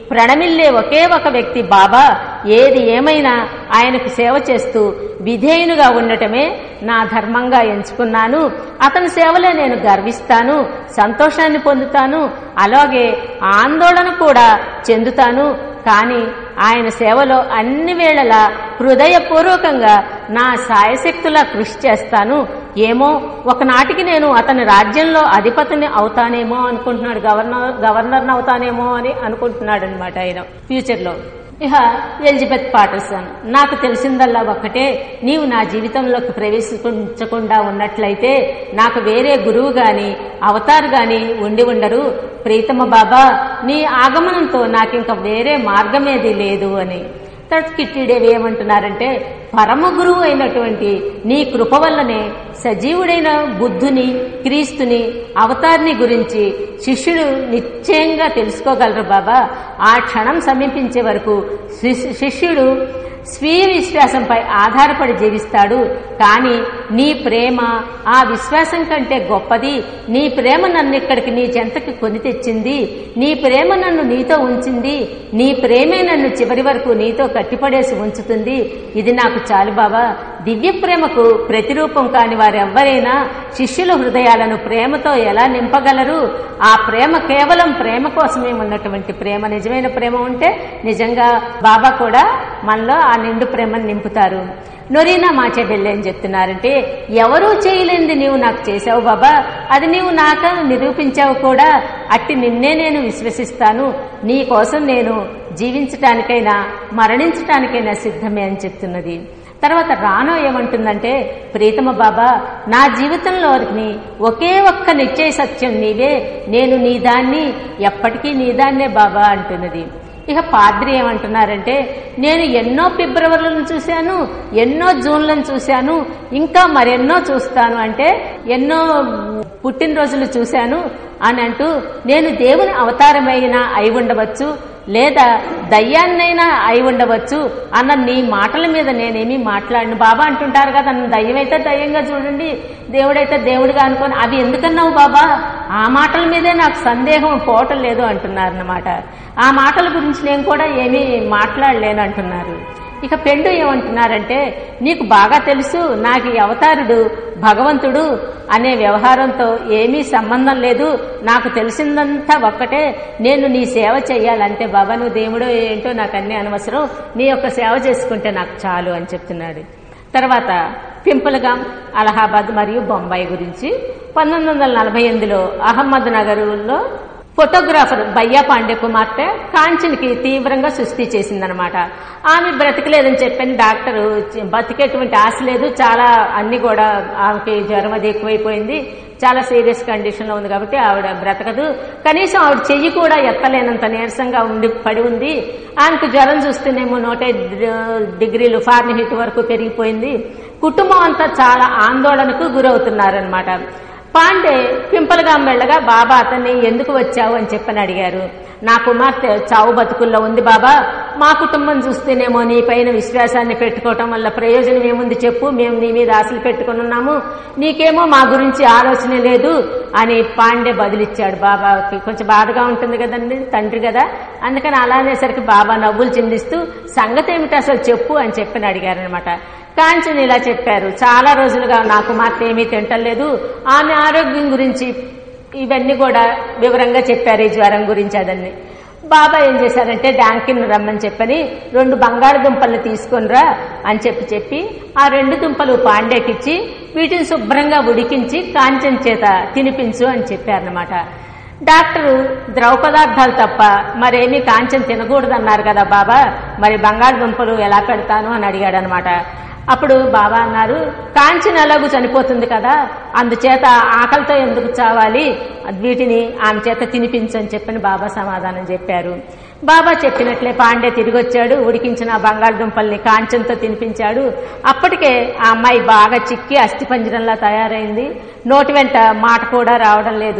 ప్రణమిల్లే ఒకే ఒక వ్యక్తి బాబా ఏది ఏమైనా ఆయనకు సేవ చేస్తూ విధేయునుగా ఉండటమే నా ధర్మంగా ఎంచుకున్నాను అతని సేవలే నేను గర్విస్తాను సంతోషాన్ని పొందుతాను అలాగే ఆందోళన కూడా చెందుతాను కానీ ఆయన సేవలో అన్ని వేళలా హృదయపూర్వకంగా నా సాయశక్తులా కృషి చేస్తాను ఏమో ఒకనాటికి నేను అతని రాజ్యంలో అధిపతిని అవుతానేమో అనుకుంటున్నాడు గవర్నర్ గవర్నర్ని అవుతానేమో అని అనుకుంటున్నాడు అనమాట ఆయన ఫ్యూచర్లో ఇహ ఎలిజబెత్ పాటర్సన్ నాకు తెలిసిందల్లా ఒక్కటే నీవు నా జీవితంలోకి ప్రవేశించకుండా ఉన్నట్లయితే నాకు వేరే గురువు గాని అవతార్ గాని ఉండి ఉండరు ప్రీతమ బాబా నీ ఆగమనంతో నాకింక వేరే మార్గమేది లేదు అని తర్వాత కిట్టిడేవి ఏమంటున్నారంటే పరమ గురువు అయినటువంటి నీ కృప వల్లనే సజీవుడైన బుద్ధుని క్రీస్తుని అవతారిని గురించి శిష్యుడు నిశ్చయంగా తెలుసుకోగలరు బాబా ఆ క్షణం సమీపించే వరకు శిష్యు- శిష్యుడు స్వీయ విశ్వాసంపై ఆధారపడి జీవిస్తాడు కానీ నీ ప్రేమ ఆ విశ్వాసం కంటే గొప్పది నీ ప్రేమ నన్ను ఇక్కడికి నీ చెంతకి కొని తెచ్చింది నీ ప్రేమ నన్ను నీతో ఉంచింది నీ ప్రేమే నన్ను చివరి వరకు నీతో కట్టిపడేసి ఉంచుతుంది ఇది నాకు చాలు బాబా దివ్య ప్రేమకు ప్రతిరూపం కాని వారెవ్వరైనా శిష్యుల హృదయాలను ప్రేమతో ఎలా నింపగలరు ఆ ప్రేమ కేవలం ప్రేమ కోసమే ఉన్నటువంటి ప్రేమ నిజమైన ప్రేమ ఉంటే నిజంగా బాబా కూడా మనలో ఆ నిండు ప్రేమను నింపుతారు నొరీనా మాచేబెల్లి ఏం చెప్తున్నారంటే ఎవరూ చేయలేనిది నీవు నాకు చేశావు బాబా అది నీవు నాకు నిరూపించావు కూడా అట్టి నిన్నే నేను విశ్వసిస్తాను నీ కోసం నేను జీవించటానికైనా మరణించటానికైనా సిద్ధమే అని చెప్తున్నది తర్వాత రానో ఏమంటుందంటే ప్రీతమ బాబా నా జీవితంలోని ఒకే ఒక్క నిశ్చయ సత్యం నీవే నేను నీ దాన్ని ఎప్పటికీ నీ దాన్నే బాబా అంటున్నది ఇక పాద్రి ఏమంటున్నారంటే నేను ఎన్నో ఫిబ్రవరిలను చూశాను ఎన్నో జూన్లను చూశాను ఇంకా మరెన్నో చూస్తాను అంటే ఎన్నో పుట్టినరోజులు చూశాను అని అంటూ నేను దేవుని అవతారమైన అయి ఉండవచ్చు లేదా దయ్యాన్నైనా అయి ఉండవచ్చు అన్న నీ మాటల మీద నేనేమి మాట్లాడిన బాబా అంటుంటారు కదా నన్ను దయ్యమైతే దయ్యంగా చూడండి దేవుడైతే దేవుడిగా అనుకోని అవి ఎందుకన్నావు బాబా ఆ మాటల మీదే నాకు సందేహం పోవటం లేదు అంటున్నారు అన్నమాట ఆ మాటల గురించి నేను కూడా ఏమీ మాట్లాడలేను అంటున్నారు ఇక పెండు ఏమంటున్నారంటే నీకు బాగా తెలుసు నాకు ఈ అవతారుడు భగవంతుడు అనే వ్యవహారంతో ఏమీ సంబంధం లేదు నాకు తెలిసిందంతా ఒక్కటే నేను నీ సేవ చేయాలంటే బాబా నువ్వు దేవుడో ఏంటో నాకు అన్ని అనవసరం నీ యొక్క సేవ చేసుకుంటే నాకు చాలు అని చెప్తున్నాడు తర్వాత పింపుల్గామ్ అలహాబాద్ మరియు బొంబాయి గురించి పంతొమ్మిది వందల నలభై ఎనిమిదిలో అహ్మద్ నగరులో ఫోటోగ్రాఫర్ బయ్యా పాండే కుమార్తె కాంచన్కి తీవ్రంగా సుస్థి చేసిందనమాట ఆమె బ్రతకలేదని చెప్పని డాక్టరు చ- బతికేటువంటి ఆశ లేదు చాలా అన్ని కూడా ఆమెకి జ్వరం అది ఎక్కువైపోయింది చాలా సీరియస్ కండిషన్లో ఉంది కాబట్టి ఆవిడ బ్రతకదు కనీసం ఆవిడ చెయ్యి కూడా ఎత్తలేనంత నీరసంగా ఉండి పడి ఉంది ఆమెకు జ్వరం చూస్తేనేమో నూట ఐదు డిగ్రీలు ఫార్నిహిట్ వరకు పెరిగిపోయింది కుటుంబం అంతా చాలా ఆందోళనకు గురవుతున్నారనమాట పాండే పింపలుగా వెళ్ళగా బాబా అతన్ని ఎందుకు వచ్చావు అని చెప్పని అడిగారు నా కుమార్తె చావు బతుకుల్లో ఉంది బాబా మా కుటుంబం చూస్తేనేమో నీ పైన విశ్వాసాన్ని పెట్టుకోవటం వల్ల ప్రయోజనం ఏముంది చెప్పు మేము నీ మీద ఆశలు పెట్టుకుని ఉన్నాము నీకేమో మా గురించి ఆలోచన లేదు అని పాండే బదులిచ్చాడు బాబాకి కొంచెం బాధగా ఉంటుంది కదండి తండ్రి కదా అందుకని అలా అనేసరికి బాబా నవ్వులు చిందిస్తూ సంగతి ఏమిటి అసలు చెప్పు అని చెప్పని అడిగారనమాట కాంచన్ ఇలా చెప్పారు చాలా రోజులుగా నా కుమార్తె ఏమీ తింటలేదు ఆమె ఆరోగ్యం గురించి ఇవన్నీ కూడా వివరంగా చెప్పారు ఈ జ్వరం గురించి అదన్నీ బాబా ఏం చేశారంటే డాంకిన్ రమ్మని చెప్పని రెండు బంగాళదుంపల్ని తీసుకొనిరా అని చెప్పి చెప్పి ఆ రెండు దుంపలు పాండేకిచ్చి వీటిని శుభ్రంగా ఉడికించి కాంచన్ చేత తినిపించు అని చెప్పారనమాట డాక్టరు ద్రవ పదార్థాలు తప్ప మరేమీ కాంచన్ తినకూడదన్నారు కదా బాబా మరి బంగాళదుంపలు ఎలా పెడతాను అని అడిగాడు అనమాట అప్పుడు బాబా అన్నారు కాంచన్ ఎలాగూ చనిపోతుంది కదా అందుచేత ఆకలితో ఎందుకు చావాలి వీటిని ఆమె చేత తినిపించని చెప్పని బాబా సమాధానం చెప్పారు బాబా చెప్పినట్లే పాండే తిరిగి వచ్చాడు ఉడికించిన ఆ బంగాళదుంపల్ని కాంచంతో తినిపించాడు అప్పటికే ఆ అమ్మాయి బాగా చిక్కి అస్థిపంజరంలా తయారైంది నోటి వెంట మాట కూడా రావడం లేదు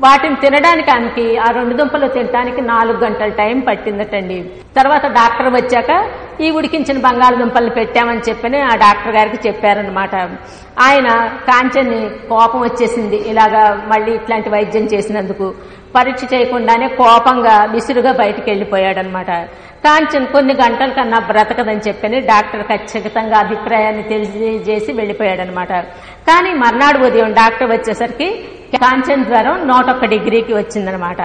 వాటిని తినడానికి ఆమెకి ఆ రెండు దుంపలు తినడానికి నాలుగు గంటల టైం పట్టిందటండి తర్వాత డాక్టర్ వచ్చాక ఈ ఉడికించిన బంగాళదుంపల్ని పెట్టామని చెప్పని ఆ డాక్టర్ గారికి చెప్పారనమాట ఆయన కాంచెని కోపం వచ్చేసింది ఇలాగా మళ్ళీ ఇట్లాంటి వైద్యం చేసినందుకు పరీక్ష చేయకుండానే కోపంగా విసురుగా బయటికి వెళ్ళిపోయాడనమాట కాంచన్ కొన్ని గంటల కన్నా బ్రతకదని చెప్పని డాక్టర్ ఖచ్చితంగా అభిప్రాయాన్ని తెలియజేసి వెళ్ళిపోయాడనమాట కానీ మర్నాడు ఉదయం డాక్టర్ వచ్చేసరికి కాంచన్ జ్వరం నూట ఒక్క డిగ్రీకి వచ్చిందనమాట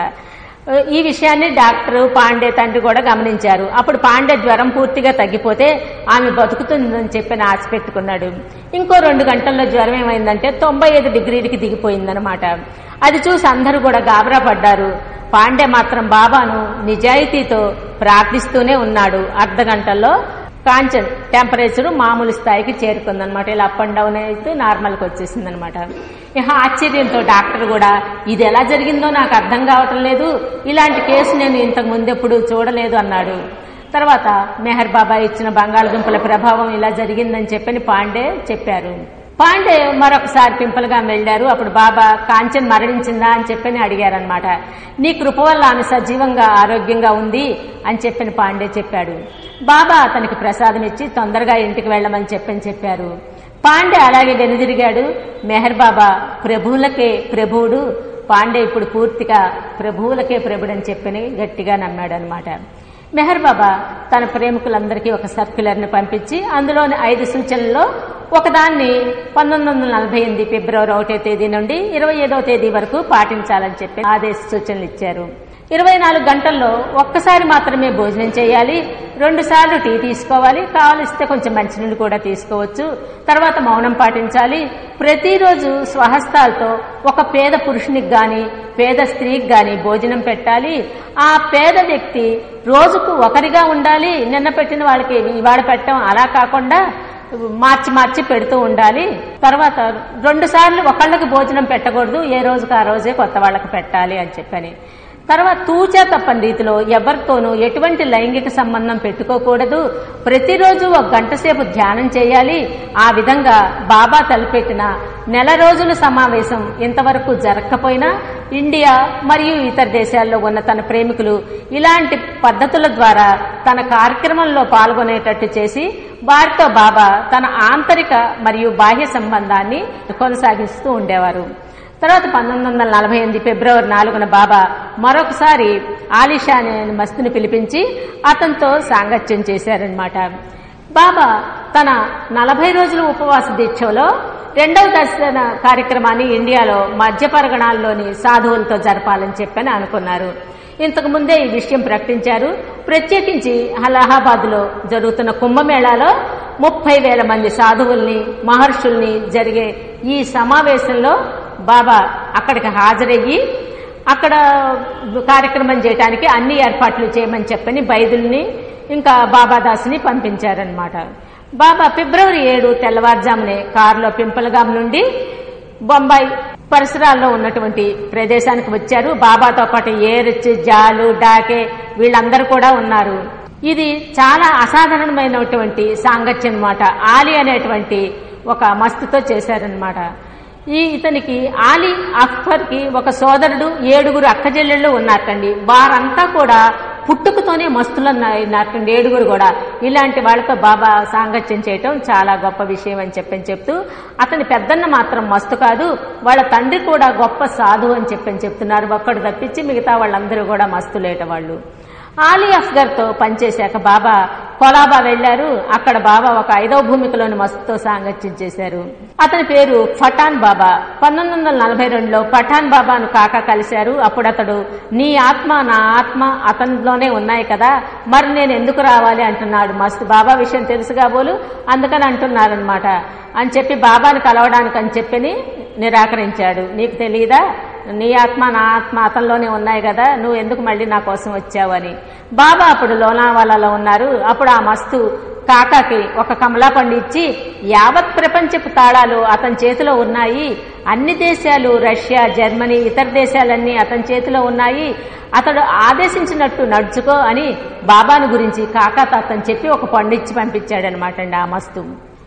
ఈ విషయాన్ని డాక్టర్ పాండే తండ్రి కూడా గమనించారు అప్పుడు పాండే జ్వరం పూర్తిగా తగ్గిపోతే ఆమె బతుకుతుందని చెప్పి ఆశ పెట్టుకున్నాడు ఇంకో రెండు గంటల్లో జ్వరం ఏమైందంటే తొంభై ఐదు డిగ్రీలకి దిగిపోయిందనమాట అది చూసి అందరూ కూడా గాబరా పడ్డారు పాండే మాత్రం బాబాను నిజాయితీతో ప్రార్థిస్తూనే ఉన్నాడు అర్ధ గంటల్లో కాంచన్ టెంపరేచర్ మామూలు స్థాయికి చేరుకుందనమాట ఇలా అప్ అండ్ డౌన్ అయితే నార్మల్కి వచ్చేసింది అనమాట ఇక ఆశ్చర్యంతో డాక్టర్ కూడా ఇది ఎలా జరిగిందో నాకు అర్థం కావటం లేదు ఇలాంటి కేసు నేను ఇంతకు ముందెప్పుడు చూడలేదు అన్నాడు తర్వాత మెహర్ బాబా ఇచ్చిన బంగాళదుంపల ప్రభావం ఇలా జరిగిందని చెప్పని పాండే చెప్పారు పాండే మరొకసారి పింపల్గా వెళ్ళారు అప్పుడు బాబా కాంచన్ మరణించిందా అని చెప్పని అడిగారనమాట నీ కృప వల్ల ఆమె సజీవంగా ఆరోగ్యంగా ఉంది అని చెప్పిన పాండే చెప్పాడు బాబా అతనికి ప్రసాదం ఇచ్చి తొందరగా ఇంటికి వెళ్ళమని చెప్పని చెప్పారు పాండే అలాగే వెనుదిరిగాడు మెహర్ బాబా ప్రభువులకే ప్రభువుడు పాండే ఇప్పుడు పూర్తిగా ప్రభువులకే ప్రభుడని చెప్పని గట్టిగా నమ్మాడు అనమాట మెహర్ బాబా తన ప్రేమికులందరికీ ఒక సర్క్యులర్ని పంపించి అందులోని ఐదు సూచనల్లో ఒకదాన్ని పంతొమ్మిది వందల నలభై ఎనిమిది ఫిబ్రవరి ఒకటో తేదీ నుండి ఇరవై ఐదో తేదీ వరకు పాటించాలని చెప్పి ఆదేశ సూచనలు ఇచ్చారు ఇరవై నాలుగు గంటల్లో ఒక్కసారి మాత్రమే భోజనం చేయాలి రెండు సార్లు టీ తీసుకోవాలి కావలిస్తే కొంచెం మంచినీళ్ళు కూడా తీసుకోవచ్చు తర్వాత మౌనం పాటించాలి ప్రతిరోజు స్వహస్తాలతో ఒక పేద పురుషునికి గాని పేద స్త్రీకి గాని భోజనం పెట్టాలి ఆ పేద వ్యక్తి రోజుకు ఒకరిగా ఉండాలి నిన్న పెట్టిన వాళ్ళకి ఇవాళ పెట్టడం అలా కాకుండా మార్చి మార్చి పెడుతూ ఉండాలి తర్వాత రెండు సార్లు ఒకళ్ళకి భోజనం పెట్టకూడదు ఏ రోజుకి ఆ రోజే కొత్త వాళ్ళకి పెట్టాలి అని చెప్పని తర్వాత తూచా తప్పని రీతిలో ఎవరితోనూ ఎటువంటి లైంగిక సంబంధం పెట్టుకోకూడదు ప్రతిరోజు ఒక గంట సేపు ధ్యానం చేయాలి ఆ విధంగా బాబా తలపెట్టిన నెల రోజుల సమావేశం ఇంతవరకు జరగకపోయినా ఇండియా మరియు ఇతర దేశాల్లో ఉన్న తన ప్రేమికులు ఇలాంటి పద్ధతుల ద్వారా తన కార్యక్రమంలో పాల్గొనేటట్టు చేసి వారితో బాబా తన ఆంతరిక మరియు బాహ్య సంబంధాన్ని కొనసాగిస్తూ ఉండేవారు తర్వాత పంతొమ్మిది వందల నలభై ఎనిమిది ఫిబ్రవరి నాలుగున బాబా మరొకసారి ఆలిషా అనే మస్తుని పిలిపించి అతనితో సాంగత్యం చేశారనమాట బాబా తన నలభై రోజుల ఉపవాస దీక్షలో రెండవ దర్శన కార్యక్రమాన్ని ఇండియాలో మధ్య పరగణాల్లోని సాధువులతో జరపాలని చెప్పని అనుకున్నారు ఇంతకు ముందే ఈ విషయం ప్రకటించారు ప్రత్యేకించి అలహాబాద్ లో జరుగుతున్న కుంభమేళాలో ముప్పై వేల మంది సాధువుల్ని మహర్షుల్ని జరిగే ఈ సమావేశంలో బాబా అక్కడికి హాజరయ్యి అక్కడ కార్యక్రమం చేయడానికి అన్ని ఏర్పాట్లు చేయమని చెప్పని బైదుల్ని ఇంకా బాబాదాసుని పంపించారనమాట బాబా ఫిబ్రవరి ఏడు తెల్లవారుజామునే కారులో పింపలగాం నుండి బొంబాయి పరిసరాల్లో ఉన్నటువంటి ప్రదేశానికి వచ్చారు బాబాతో పాటు ఏరిచ్ జాలు డాకే వీళ్ళందరూ కూడా ఉన్నారు ఇది చాలా అసాధారణమైనటువంటి సాంగత్యం అనమాట ఆలి అనేటువంటి ఒక మస్తుతో చేశారనమాట ఈ ఇతనికి ఆలీ అక్బర్ కి ఒక సోదరుడు ఏడుగురు అక్కచెల్లెళ్ళు ఉన్నారటండి వారంతా కూడా పుట్టుకతోనే మస్తులు ఉన్నారటండి ఏడుగురు కూడా ఇలాంటి వాళ్ళతో బాబా సాంగత్యం చేయటం చాలా గొప్ప విషయం అని చెప్పని చెప్తూ అతని పెద్దన్న మాత్రం మస్తు కాదు వాళ్ళ తండ్రి కూడా గొప్ప సాధు అని చెప్పని చెప్తున్నారు ఒక్కడు తప్పించి మిగతా వాళ్ళందరూ కూడా మస్తులేట వాళ్ళు ఆలీ అస్గర్ తో పనిచేశాక బాబా కొలాబా వెళ్లారు అక్కడ బాబా ఒక ఐదవ భూమికలోని మస్తుతో సాంగత్యం చేశారు అతని పేరు ఫఠాన్ బాబా పంతొమ్మిది వందల నలభై రెండులో పఠాన్ బాబాను కాక కలిశారు అప్పుడు అతడు నీ ఆత్మ నా ఆత్మ అతనిలోనే ఉన్నాయి కదా మరి నేను ఎందుకు రావాలి అంటున్నాడు మస్తు బాబా విషయం తెలుసు కాబోలు అందుకని అంటున్నారనమాట అని చెప్పి బాబాను కలవడానికి అని చెప్పని నిరాకరించాడు నీకు తెలియదా నీ ఆత్మ నా ఆత్మ అతనిలోనే ఉన్నాయి కదా నువ్వు ఎందుకు మళ్ళీ నా కోసం వచ్చావు అని బాబా అప్పుడు లోనావాలాలో ఉన్నారు అప్పుడు ఆ మస్తు కాకాకి ఒక కమలా పండు ఇచ్చి యావత్ ప్రపంచపు తాళాలు అతని చేతిలో ఉన్నాయి అన్ని దేశాలు రష్యా జర్మనీ ఇతర దేశాలన్నీ అతని చేతిలో ఉన్నాయి అతడు ఆదేశించినట్టు నడుచుకో అని బాబాను గురించి కాకాతో అతను చెప్పి ఒక పండు ఇచ్చి పంపించాడనమాట అండి ఆ మస్తు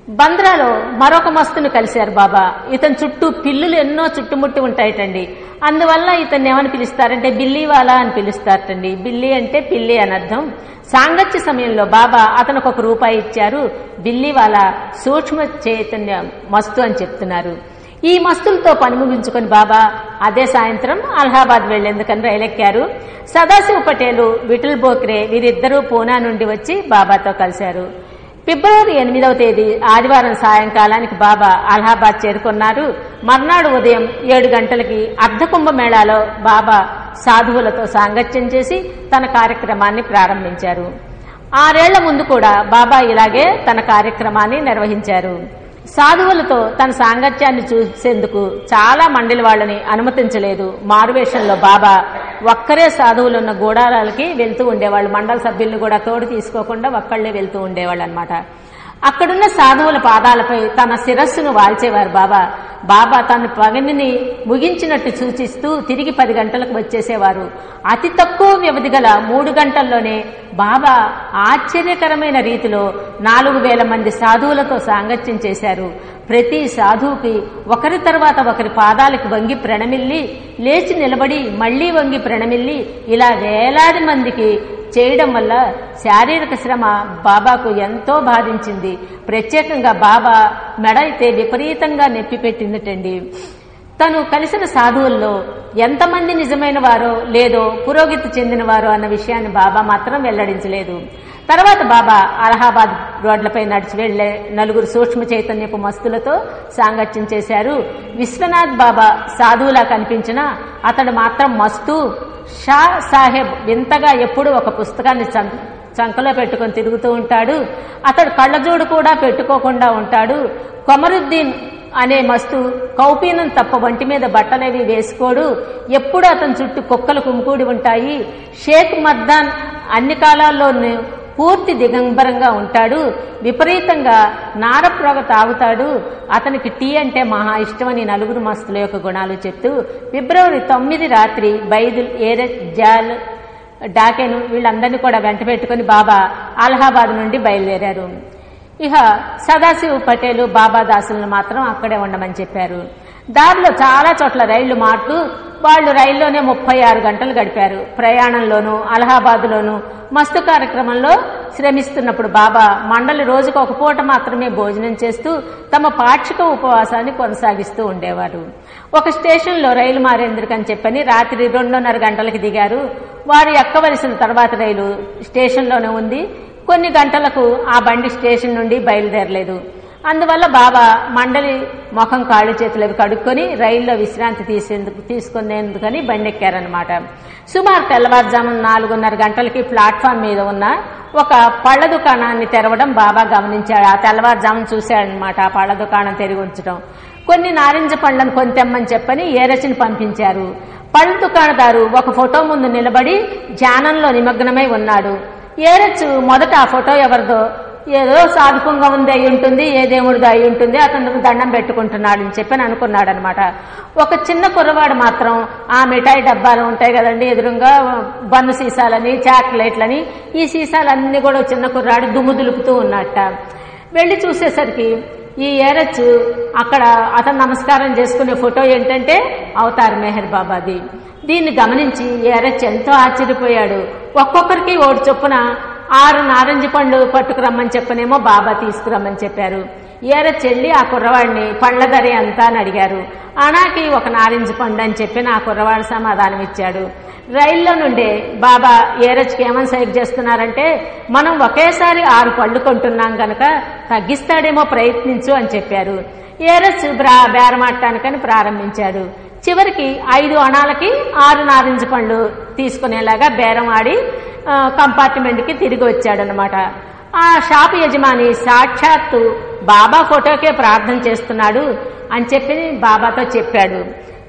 బంద్రాలో మరొక మస్తును కలిశారు బాబా ఇతని చుట్టూ పిల్లులు ఎన్నో చుట్టుముట్టి ఉంటాయటండి అందువల్ల ఇతన్ని ఏమని పిలుస్తారంటే బిల్లీవాలా అని పిలుస్తారటండి బిల్లి అంటే పిల్లి అని అర్థం సాంగత్య సమయంలో బాబా అతనికి ఒక రూపాయి ఇచ్చారు బిల్లీవాలా సూక్ష్మ చైతన్య మస్తు అని చెప్తున్నారు ఈ మస్తులతో పని ముగించుకొని బాబా అదే సాయంత్రం అలహాబాద్ వెళ్లేందుకని రైలెక్కారు సదాశివ పటేలు విఠల్ బోక్రే వీరిద్దరూ పూనా నుండి వచ్చి బాబాతో కలిశారు ఫిబ్రవరి ఎనిమిదవ తేదీ ఆదివారం సాయంకాలానికి బాబా అలహాబాద్ చేరుకున్నారు మర్నాడు ఉదయం ఏడు గంటలకి అర్ధకుంభ మేళాలో బాబా సాధువులతో సాంగత్యం చేసి తన కార్యక్రమాన్ని ప్రారంభించారు ఆరేళ్ల ముందు కూడా బాబా ఇలాగే తన కార్యక్రమాన్ని నిర్వహించారు సాధువులతో తన సాంగత్యాన్ని చూసేందుకు చాలా మండలి వాళ్ళని అనుమతించలేదు మారువేషంలో బాబా ఒక్కరే సాధువులున్న గూడాలకి వెళ్తూ ఉండేవాళ్ళు మండల సభ్యుల్ని కూడా తోడు తీసుకోకుండా ఒక్కళ్లే వెళ్తూ ఉండేవాళ్ళు అనమాట అక్కడున్న సాధువుల పాదాలపై తన శిరస్సును వాల్చేవారు బాబా బాబా తన పగనిని ముగించినట్టు సూచిస్తూ తిరిగి పది గంటలకు వచ్చేసేవారు అతి తక్కువ వ్యవధి గల మూడు గంటల్లోనే బాబా ఆశ్చర్యకరమైన రీతిలో నాలుగు వేల మంది సాధువులతో సాంగత్యం చేశారు ప్రతి సాధువుకి ఒకరి తర్వాత ఒకరి పాదాలకు వంగి ప్రణమిల్లి లేచి నిలబడి మళ్లీ వంగి ప్రణమిల్లి ఇలా వేలాది మందికి చేయడం వల్ల శారీరక శ్రమ బాబాకు ఎంతో బాధించింది ప్రత్యేకంగా బాబా మెడ అయితే విపరీతంగా నొప్పి పెట్టిందటండి తను కలిసిన సాధువుల్లో ఎంతమంది నిజమైన వారో లేదో పురోగతి చెందిన వారో అన్న విషయాన్ని బాబా మాత్రం వెల్లడించలేదు తర్వాత బాబా అలహాబాద్ రోడ్లపై నడిచి వెళ్లే నలుగురు సూక్ష్మ చైతన్యపు మస్తులతో సాంగత్యం చేశారు విశ్వనాథ్ బాబా సాధువులా కనిపించినా అతడు మాత్రం మస్తు షా సాహెబ్ వింతగా ఎప్పుడూ ఒక పుస్తకాన్ని సం- చంకలో పెట్టుకొని తిరుగుతూ ఉంటాడు అతడు కళ్ళజోడు కూడా పెట్టుకోకుండా ఉంటాడు కొమరుద్దీన్ అనే మస్తు కౌపీనం తప్ప వంటి మీద బట్టలేవి వేసుకోడు ఎప్పుడు అతని చుట్టూ కుక్కలు కుమ్కూడి ఉంటాయి షేక్ మర్దాన్ అన్ని కాలాల్లోనూ పూర్తి దిగంబరంగా ఉంటాడు విపరీతంగా నారప్రోగ తాగుతాడు అతనికి టీ అంటే మహా ఇష్టమని నలుగురు మస్తుల యొక్క గుణాలు చెప్తూ ఫిబ్రవరి తొమ్మిది రాత్రి బైదుల్ ఏరె జాల్ డాకెను వీళ్ళందరినీ కూడా వెంట పెట్టుకుని బాబా అలహాబాద్ నుండి బయలుదేరారు ఇక సదాశివ్ పటేలు బాబా దాసులను మాత్రం అక్కడే ఉండమని చెప్పారు దారిలో చాలా చోట్ల రైళ్లు మారుతూ వాళ్ళు రైల్లోనే ముప్పై ఆరు గంటలు గడిపారు ప్రయాణంలోనూ అలహాబాద్లోనూ మస్తు కార్యక్రమంలో శ్రమిస్తున్నప్పుడు బాబా మండలి రోజుకు ఒక పూట మాత్రమే భోజనం చేస్తూ తమ పాక్షిక ఉపవాసాన్ని కొనసాగిస్తూ ఉండేవారు ఒక స్టేషన్లో రైలు మారేందుకని చెప్పని రాత్రి రెండున్నర గంటలకి దిగారు వారు ఎక్కవలసిన తర్వాత రైలు స్టేషన్లోనే ఉంది కొన్ని గంటలకు ఆ బండి స్టేషన్ నుండి బయలుదేరలేదు అందువల్ల బాబా మండలి ముఖం కాళ్ళు చేతులు అవి కడుక్కొని రైల్లో విశ్రాంతి తీసేందుకు తీసుకునేందుకని బండి ఎక్కారనమాట సుమారు తెల్లవారుజామున నాలుగున్నర గంటలకి ప్లాట్ఫామ్ మీద ఉన్న ఒక పళ్ళ దుకాణాన్ని తెరవడం బాబా గమనించాడు ఆ తెల్లవారుజామున చూశాడనమాట ఆ పళ్ళ దుకాణం తెరిగి ఉంచడం కొన్ని నారింజ పండ్లను కొని తెమ్మని చెప్పని ఏరచిని పంపించారు పళ్ళ దుకాణదారు ఒక ఫోటో ముందు నిలబడి ధ్యానంలో నిమగ్నమై ఉన్నాడు ఏరచ్చు మొదట ఆ ఫోటో ఎవరిదో ఏదో సాధుకంగా ఉంది అయి ఉంటుంది ఏ దేవుడిదో అయి ఉంటుంది అతను దండం పెట్టుకుంటున్నాడు అని చెప్పని అనుకున్నాడు అనమాట ఒక చిన్న కుర్రవాడు మాత్రం ఆ మిఠాయి డబ్బాలు ఉంటాయి కదండి ఎదురుగా బన్ను సీసాలని చాక్లెట్లని ఈ సీసాలన్నీ కూడా చిన్న కుర్రాడు దుమ్ము దులుపుతూ ఉన్నట్ట వెళ్ళి చూసేసరికి ఈ ఏరచ్చు అక్కడ అతను నమస్కారం చేసుకునే ఫోటో ఏంటంటే అవతార్ మెహర్ బాబాది దీన్ని గమనించి ఏరచ్చు ఎంతో ఆశ్చర్యపోయాడు ఒక్కొక్కరికి ఓడి చొప్పున ఆరు నారింజ పండ్లు పట్టుకురమ్మని చెప్పనేమో బాబా తీసుకురమ్మని చెప్పారు ఏర చెల్లి ఆ కుర్రవాడిని పళ్ళ ధర ఎంత అని అడిగారు అనాకి ఒక నారింజ పండు అని చెప్పి నా కుర్రవాడు సమాధానం ఇచ్చాడు రైల్లో నుండే బాబా ఏరచ్కి ఏమని సైడ్ చేస్తున్నారంటే మనం ఒకేసారి ఆరు పళ్ళు కొంటున్నాం గనక తగ్గిస్తాడేమో ప్రయత్నించు అని చెప్పారు ఏరచ్ బ్రా బేరమాడటానికని ప్రారంభించాడు చివరికి ఐదు అణాలకి ఆరు నారింజ పండ్లు తీసుకునేలాగా బేరం ఆడి ఆ, కంపార్ట్మెంట్కి తిరిగి వచ్చాడనమాట ఆ షాపు యజమాని సాక్షాత్తు బాబా ఫోటోకే ప్రార్థన చేస్తున్నాడు అని చెప్పి బాబాతో చెప్పాడు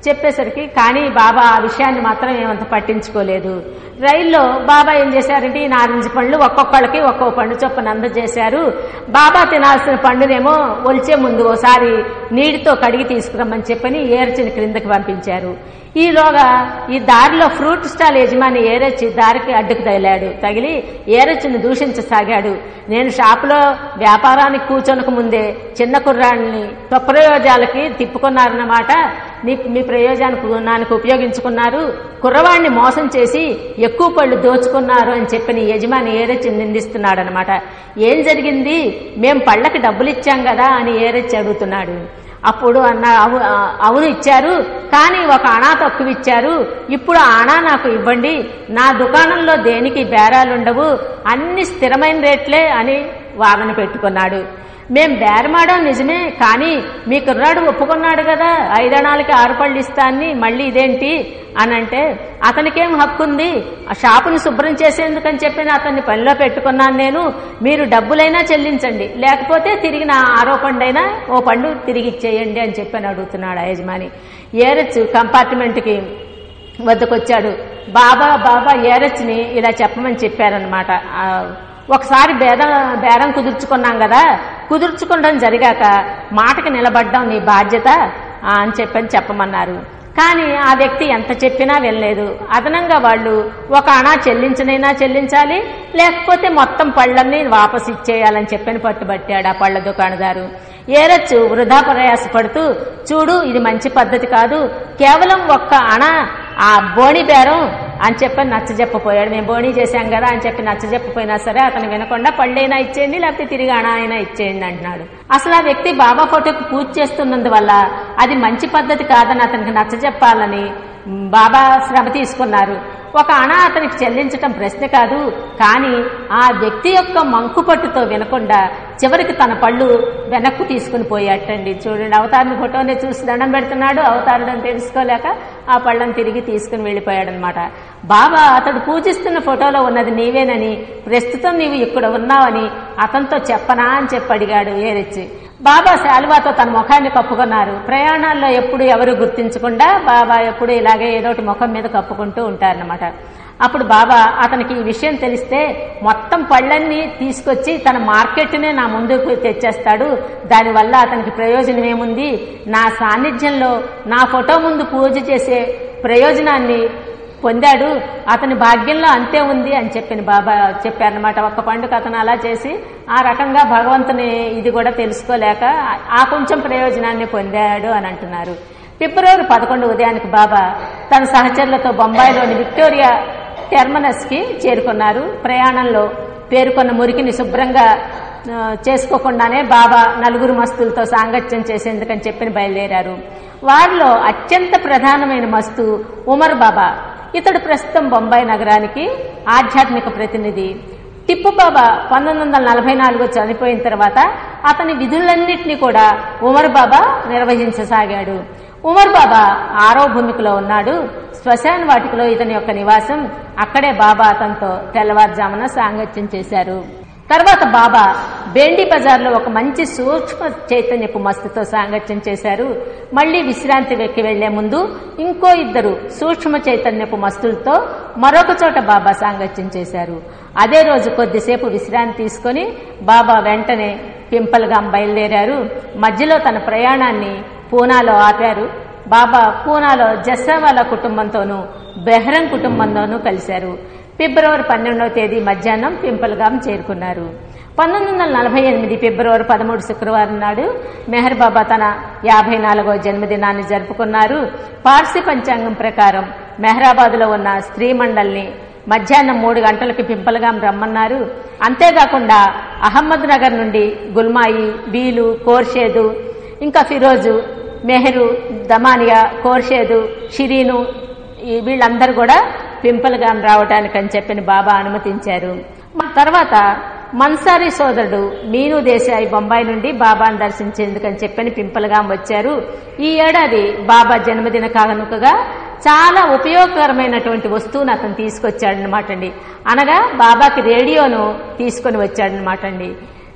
చెప్పేసరికి కానీ బాబా ఆ విషయాన్ని మాత్రం ఏమంత పట్టించుకోలేదు రైల్లో బాబా ఏం చేశారంటే ఈ నారింజ పండ్లు ఒక్కొక్కళ్ళకి ఒక్కో పండు చొప్పున అందజేశారు బాబా తినాల్సిన పండునేమో ఒలిచే ముందు ఓసారి నీటితో కడిగి తీసుకురమ్మని చెప్పని ఏర్చిని క్రిందకి పంపించారు ఈలోగా ఈ దారిలో ఫ్రూట్ స్టాల్ యజమాని ఏరొచ్చి దారికి అడ్డుకు తగిలాడు తగిలి ఏరొచ్చిని దూషించసాగాడు నేను షాపులో వ్యాపారానికి కూర్చొనక ముందే చిన్న కుర్రాడిని స్వప్రయోజాలకి తిప్పుకున్నారన్నమాట నీ మీ ప్రయోజనానికి ఉపయోగించుకున్నారు కుర్రవాడిని మోసం చేసి ఎక్కువ పళ్ళు దోచుకున్నారు అని చెప్పిన యజమాని ఏరొచ్చి నిందిస్తున్నాడు అనమాట ఏం జరిగింది మేం పళ్ళకి డబ్బులు ఇచ్చాం కదా అని ఏరొచ్చి అడుగుతున్నాడు అప్పుడు అన్న అవు- అవును ఇచ్చారు కానీ ఒక అణా తక్కువ ఇచ్చారు ఇప్పుడు ఆ అణా నాకు ఇవ్వండి నా దుకాణంలో దేనికి బేరాలుండవు అన్ని స్థిరమైన రేట్లే అని వాదన పెట్టుకున్నాడు మేం బేరమాడాం నిజమే కానీ మీ కుర్రాడు ఒప్పుకున్నాడు కదా ఐదణాలకి ఆరు పళ్ళు ఇస్తాన్ని మళ్ళీ ఇదేంటి అని అంటే అతనికేం హక్కు ఉంది ఆ షాపుని శుభ్రం చేసేందుకని చెప్పి అతన్ని పనిలో పెట్టుకున్నాను నేను మీరు డబ్బులైనా చెల్లించండి లేకపోతే తిరిగి నా ఆరో పండైనా ఓ పండు తిరిగి ఇచ్చేయండి అని చెప్పని అడుగుతున్నాడు ఆ యజమాని ఏరచ్చు కంపార్ట్మెంట్కి వద్దకొచ్చాడు బాబా బాబా ఏరచ్ని ఇలా చెప్పమని చెప్పారనమాట ఆ, ఒకసారి బేదం బేరం కుదుర్చుకున్నాం కదా కుదుర్చుకోవడం జరిగాక మాటకి నిలబడ్డం నీ బాధ్యత ఆ, అని చెప్పని చెప్పమన్నారు కానీ ఆ వ్యక్తి ఎంత చెప్పినా వినలేదు అదనంగా వాళ్ళు ఒక అణా చెల్లించనైనా చెల్లించాలి లేకపోతే మొత్తం పళ్ళన్నీ వాపసు ఇచ్చేయాలని చెప్పని పట్టుబట్టాడు ఆ పళ్ళ దుకాణదారు ఏరచ్చు వృధా ప్రయాసపడుతూ చూడు ఇది మంచి పద్ధతి కాదు కేవలం ఒక్క అణ ఆ బోణి బేరం అని చెప్పి నచ్చజెప్పపోయాడు మేము బోణి చేశాం కదా అని చెప్పి నచ్చజెప్పపోయినా సరే అతను వినకుండా పళ్ళైనా ఇచ్చేయండి లేకపోతే తిరిగి అణ అయినా ఇచ్చేయండి అంటున్నాడు అసలు ఆ వ్యక్తి బాబా ఫోటోకి పూజ చేస్తున్నందువల్ల అది మంచి పద్ధతి కాదని అతనికి నచ్చజెప్పాలని మ్, బాబా శ్రమ తీసుకున్నారు ఒక అణ అతనికి చెల్లించటం ప్రశ్న కాదు కానీ ఆ వ్యక్తి యొక్క మంకు పట్టుతో వినకుండా చివరికి తన పళ్ళు వెనక్కు తీసుకుని పోయాటండి చూడండి అవతారుని ఫోటోనే చూసి దండం పెడుతున్నాడు అవతారుడని తెలుసుకోలేక ఆ పళ్ళని తిరిగి తీసుకుని వెళ్ళిపోయాడనమాట బాబా అతడు పూజిస్తున్న ఫోటోలో ఉన్నది నీవేనని ప్రస్తుతం నీవు ఇక్కడ ఉన్నావని అతనితో చెప్పనా అని చెప్పి అడిగాడు ఏరెచ్చి బాబా శాలువాతో తన ముఖాన్ని కప్పుకున్నారు ప్రయాణాల్లో ఎప్పుడు ఎవరు గుర్తించకుండా బాబా ఎప్పుడు ఇలాగే ఏదోటి ముఖం మీద కప్పుకుంటూ ఉంటారన్నమాట అప్పుడు బాబా అతనికి ఈ విషయం తెలిస్తే మొత్తం పళ్ళన్నీ తీసుకొచ్చి తన మార్కెట్నే నా ముందుకు తెచ్చేస్తాడు దానివల్ల అతనికి ప్రయోజనం ఏముంది నా సాన్నిధ్యంలో నా ఫోటో ముందు పూజ చేసే ప్రయోజనాన్ని పొందాడు అతని భాగ్యంలో అంతే ఉంది అని చెప్పిన బాబా చెప్పారనమాట ఒక్క పండుగ అతను అలా చేసి ఆ రకంగా భగవంతుని ఇది కూడా తెలుసుకోలేక ఆ కొంచెం ప్రయోజనాన్ని పొందాడు అని అంటున్నారు ఫిబ్రవరి పదకొండు ఉదయానికి బాబా తన సహచరులతో బొంబాయిలోని విక్టోరియా టెర్మనస్ కి చేరుకున్నారు ప్రయాణంలో పేరుకొన్న మురికిని శుభ్రంగా ఆ, చేసుకోకుండానే బాబా నలుగురు మస్తులతో సాంగత్యం చేసేందుకని చెప్పి బయలుదేరారు వారిలో అత్యంత ప్రధానమైన మస్తు ఉమర్ బాబా ఇతడు ప్రస్తుతం బొంబాయి నగరానికి ఆధ్యాత్మిక ప్రతినిధి టిప్పు బాబా పంతొమ్మిది వందల నలభై నాలుగు చనిపోయిన తర్వాత అతని విధులన్నింటినీ కూడా ఉమర్ బాబా నిర్వహించసాగాడు ఉమర్ బాబా ఆరో భూమికలో ఉన్నాడు శ్మశాన వాటికలో ఇతని యొక్క నివాసం అక్కడే బాబా అతనితో తెల్లవారుజామున సాంగత్యం చేశారు తర్వాత బాబా బేండి బజార్లో ఒక మంచి సూక్ష్మ చైతన్యపు మస్తుతో సాంగత్యం చేశారు మళ్లీ విశ్రాంతి వెక్కి వెళ్లే ముందు ఇంకో ఇద్దరు సూక్ష్మ చైతన్యపు మస్తులతో మరొక చోట బాబా సాంగత్యం చేశారు అదే రోజు కొద్దిసేపు విశ్రాంతి తీసుకొని బాబా వెంటనే పింపల్గాం బయలుదేరారు మధ్యలో తన ప్రయాణాన్ని పూనాలో ఆపారు బాబా పూనాలో జస్సావాలా కుటుంబంతోనూ బెహ్రం కుటుంబంతోనూ కలిశారు ఫిబ్రవరి పన్నెండవ తేదీ మధ్యాహ్నం పింపల్గాం చేరుకున్నారు పంతొమ్మిది వందల నలభై ఎనిమిది ఫిబ్రవరి పదమూడు శుక్రవారం నాడు మెహర్ బాబా తన యాభై నాలుగో జన్మదినాన్ని జరుపుకున్నారు పార్సీ పంచాంగం ప్రకారం మెహరాబాద్లో ఉన్న స్త్రీ మండల్ని మధ్యాహ్నం మూడు గంటలకి పింపల్గాం రమ్మన్నారు అంతేకాకుండా అహ్మద్ నగర్ నుండి గుల్మాయి బీలు కోర్షేదు ఇంకా ఫిరోజు మెహరు దమానియా కోర్షేదు షిరీను ఈ వీళ్ళందరూ కూడా పింపల్గాం రావడానికి అని చెప్పిన బాబా అనుమతించారు మా తర్వాత మన్సారీ సోదరుడు మీను దేశాయి బొంబాయి నుండి బాబాను దర్శించేందుకని చెప్పని పింపల్గాం వచ్చారు ఈ ఏడాది బాబా జన్మదిన కానుకగా చాలా ఉపయోగకరమైనటువంటి వస్తువును అతను తీసుకొచ్చాడనమాట అండి అనగా బాబాకి రేడియోను తీసుకొని వచ్చాడనమాట అండి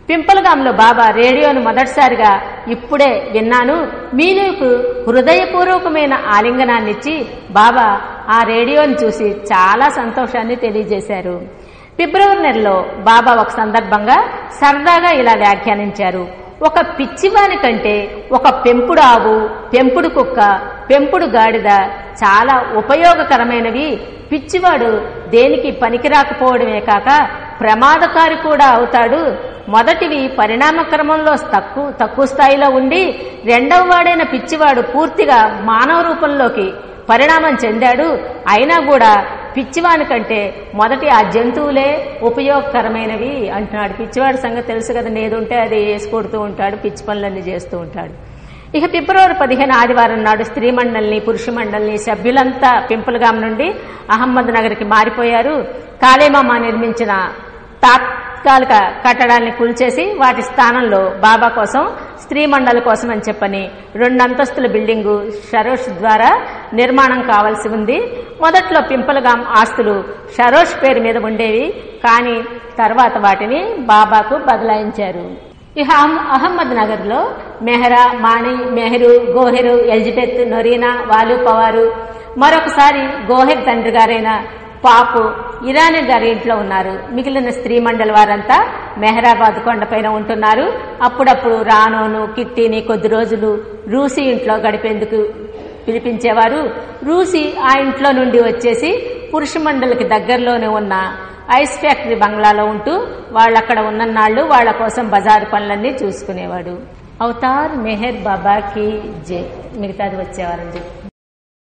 పింపల్గాంలో బాబా రేడియోను మొదటిసారిగా ఇప్పుడే విన్నాను మీనుకు హృదయపూర్వకమైన ఆలింగనాన్నిచ్చి బాబా ఆ రేడియోను చూసి చాలా సంతోషాన్ని తెలియజేశారు ఫిబ్రవరి నెలలో బాబా ఒక సందర్భంగా సరదాగా ఇలా వ్యాఖ్యానించారు ఒక పిచ్చివాని కంటే ఒక పెంపుడు ఆవు పెంపుడు కుక్క పెంపుడు గాడిద చాలా ఉపయోగకరమైనవి పిచ్చివాడు దేనికి పనికిరాకపోవడమే కాక ప్రమాదకారి కూడా అవుతాడు మొదటివి పరిణామ క్రమంలో తక్కువ తక్కువ స్థాయిలో ఉండి రెండవ వాడైన పిచ్చివాడు పూర్తిగా మానవ రూపంలోకి పరిణామం చెందాడు అయినా కూడా పిచ్చివాని కంటే మొదటి ఆ జంతువులే ఉపయోగకరమైనవి అంటున్నాడు పిచ్చివాడి సంగతి తెలుసు కదా నేదుంటే అది వేసి కొడుతూ ఉంటాడు పిచ్చి పనులన్నీ చేస్తూ ఉంటాడు ఇక ఫిబ్రవరి పదిహేను ఆదివారం నాడు స్త్రీ మండలిని పురుష మండలిని సభ్యులంతా పింపుల్గాం నుండి అహ్మద్ నగర్కి మారిపోయారు కాళేమామ నిర్మించిన తాత్కాలిక కట్టడాల్ని కూల్చేసి వాటి స్థానంలో బాబా కోసం స్త్రీ మండలి కోసం అని చెప్పని రెండు అంతస్తుల బిల్డింగు షరోష్ ద్వారా నిర్మాణం కావాల్సి ఉంది మొదట్లో పింపలగాం ఆస్తులు షరోష్ పేరు మీద ఉండేవి కానీ తర్వాత వాటిని బాబాకు బదలాయించారు ఇక అహ్మద్ నగర్ లో మెహరా మాణి మెహరు గోహెరు ఎల్జిబెత్ నొరీనా వాలు పవారు మరొకసారి గోహెర్ తండ్రి గారైన పాపు ఇరానీ గారి ఇంట్లో ఉన్నారు మిగిలిన స్త్రీ మండలి వారంతా మెహరాబాద్ కొండపైన ఉంటున్నారు అప్పుడప్పుడు రానోను కిట్టిని కొద్ది రోజులు రూసి ఇంట్లో గడిపేందుకు పిలిపించేవారు రూసి ఆ ఇంట్లో నుండి వచ్చేసి పురుష మండలికి దగ్గరలోనే ఉన్న ఐస్ ఫ్యాక్టరీ బంగ్లాలో ఉంటూ వాళ్ళక్కడ ఉన్ననాళ్ళు వాళ్ళ కోసం బజారు పనులన్నీ చూసుకునేవాడు అవతార్ మెహర్ బాబాకి జే మిగతాది వచ్చేవారని చెప్పి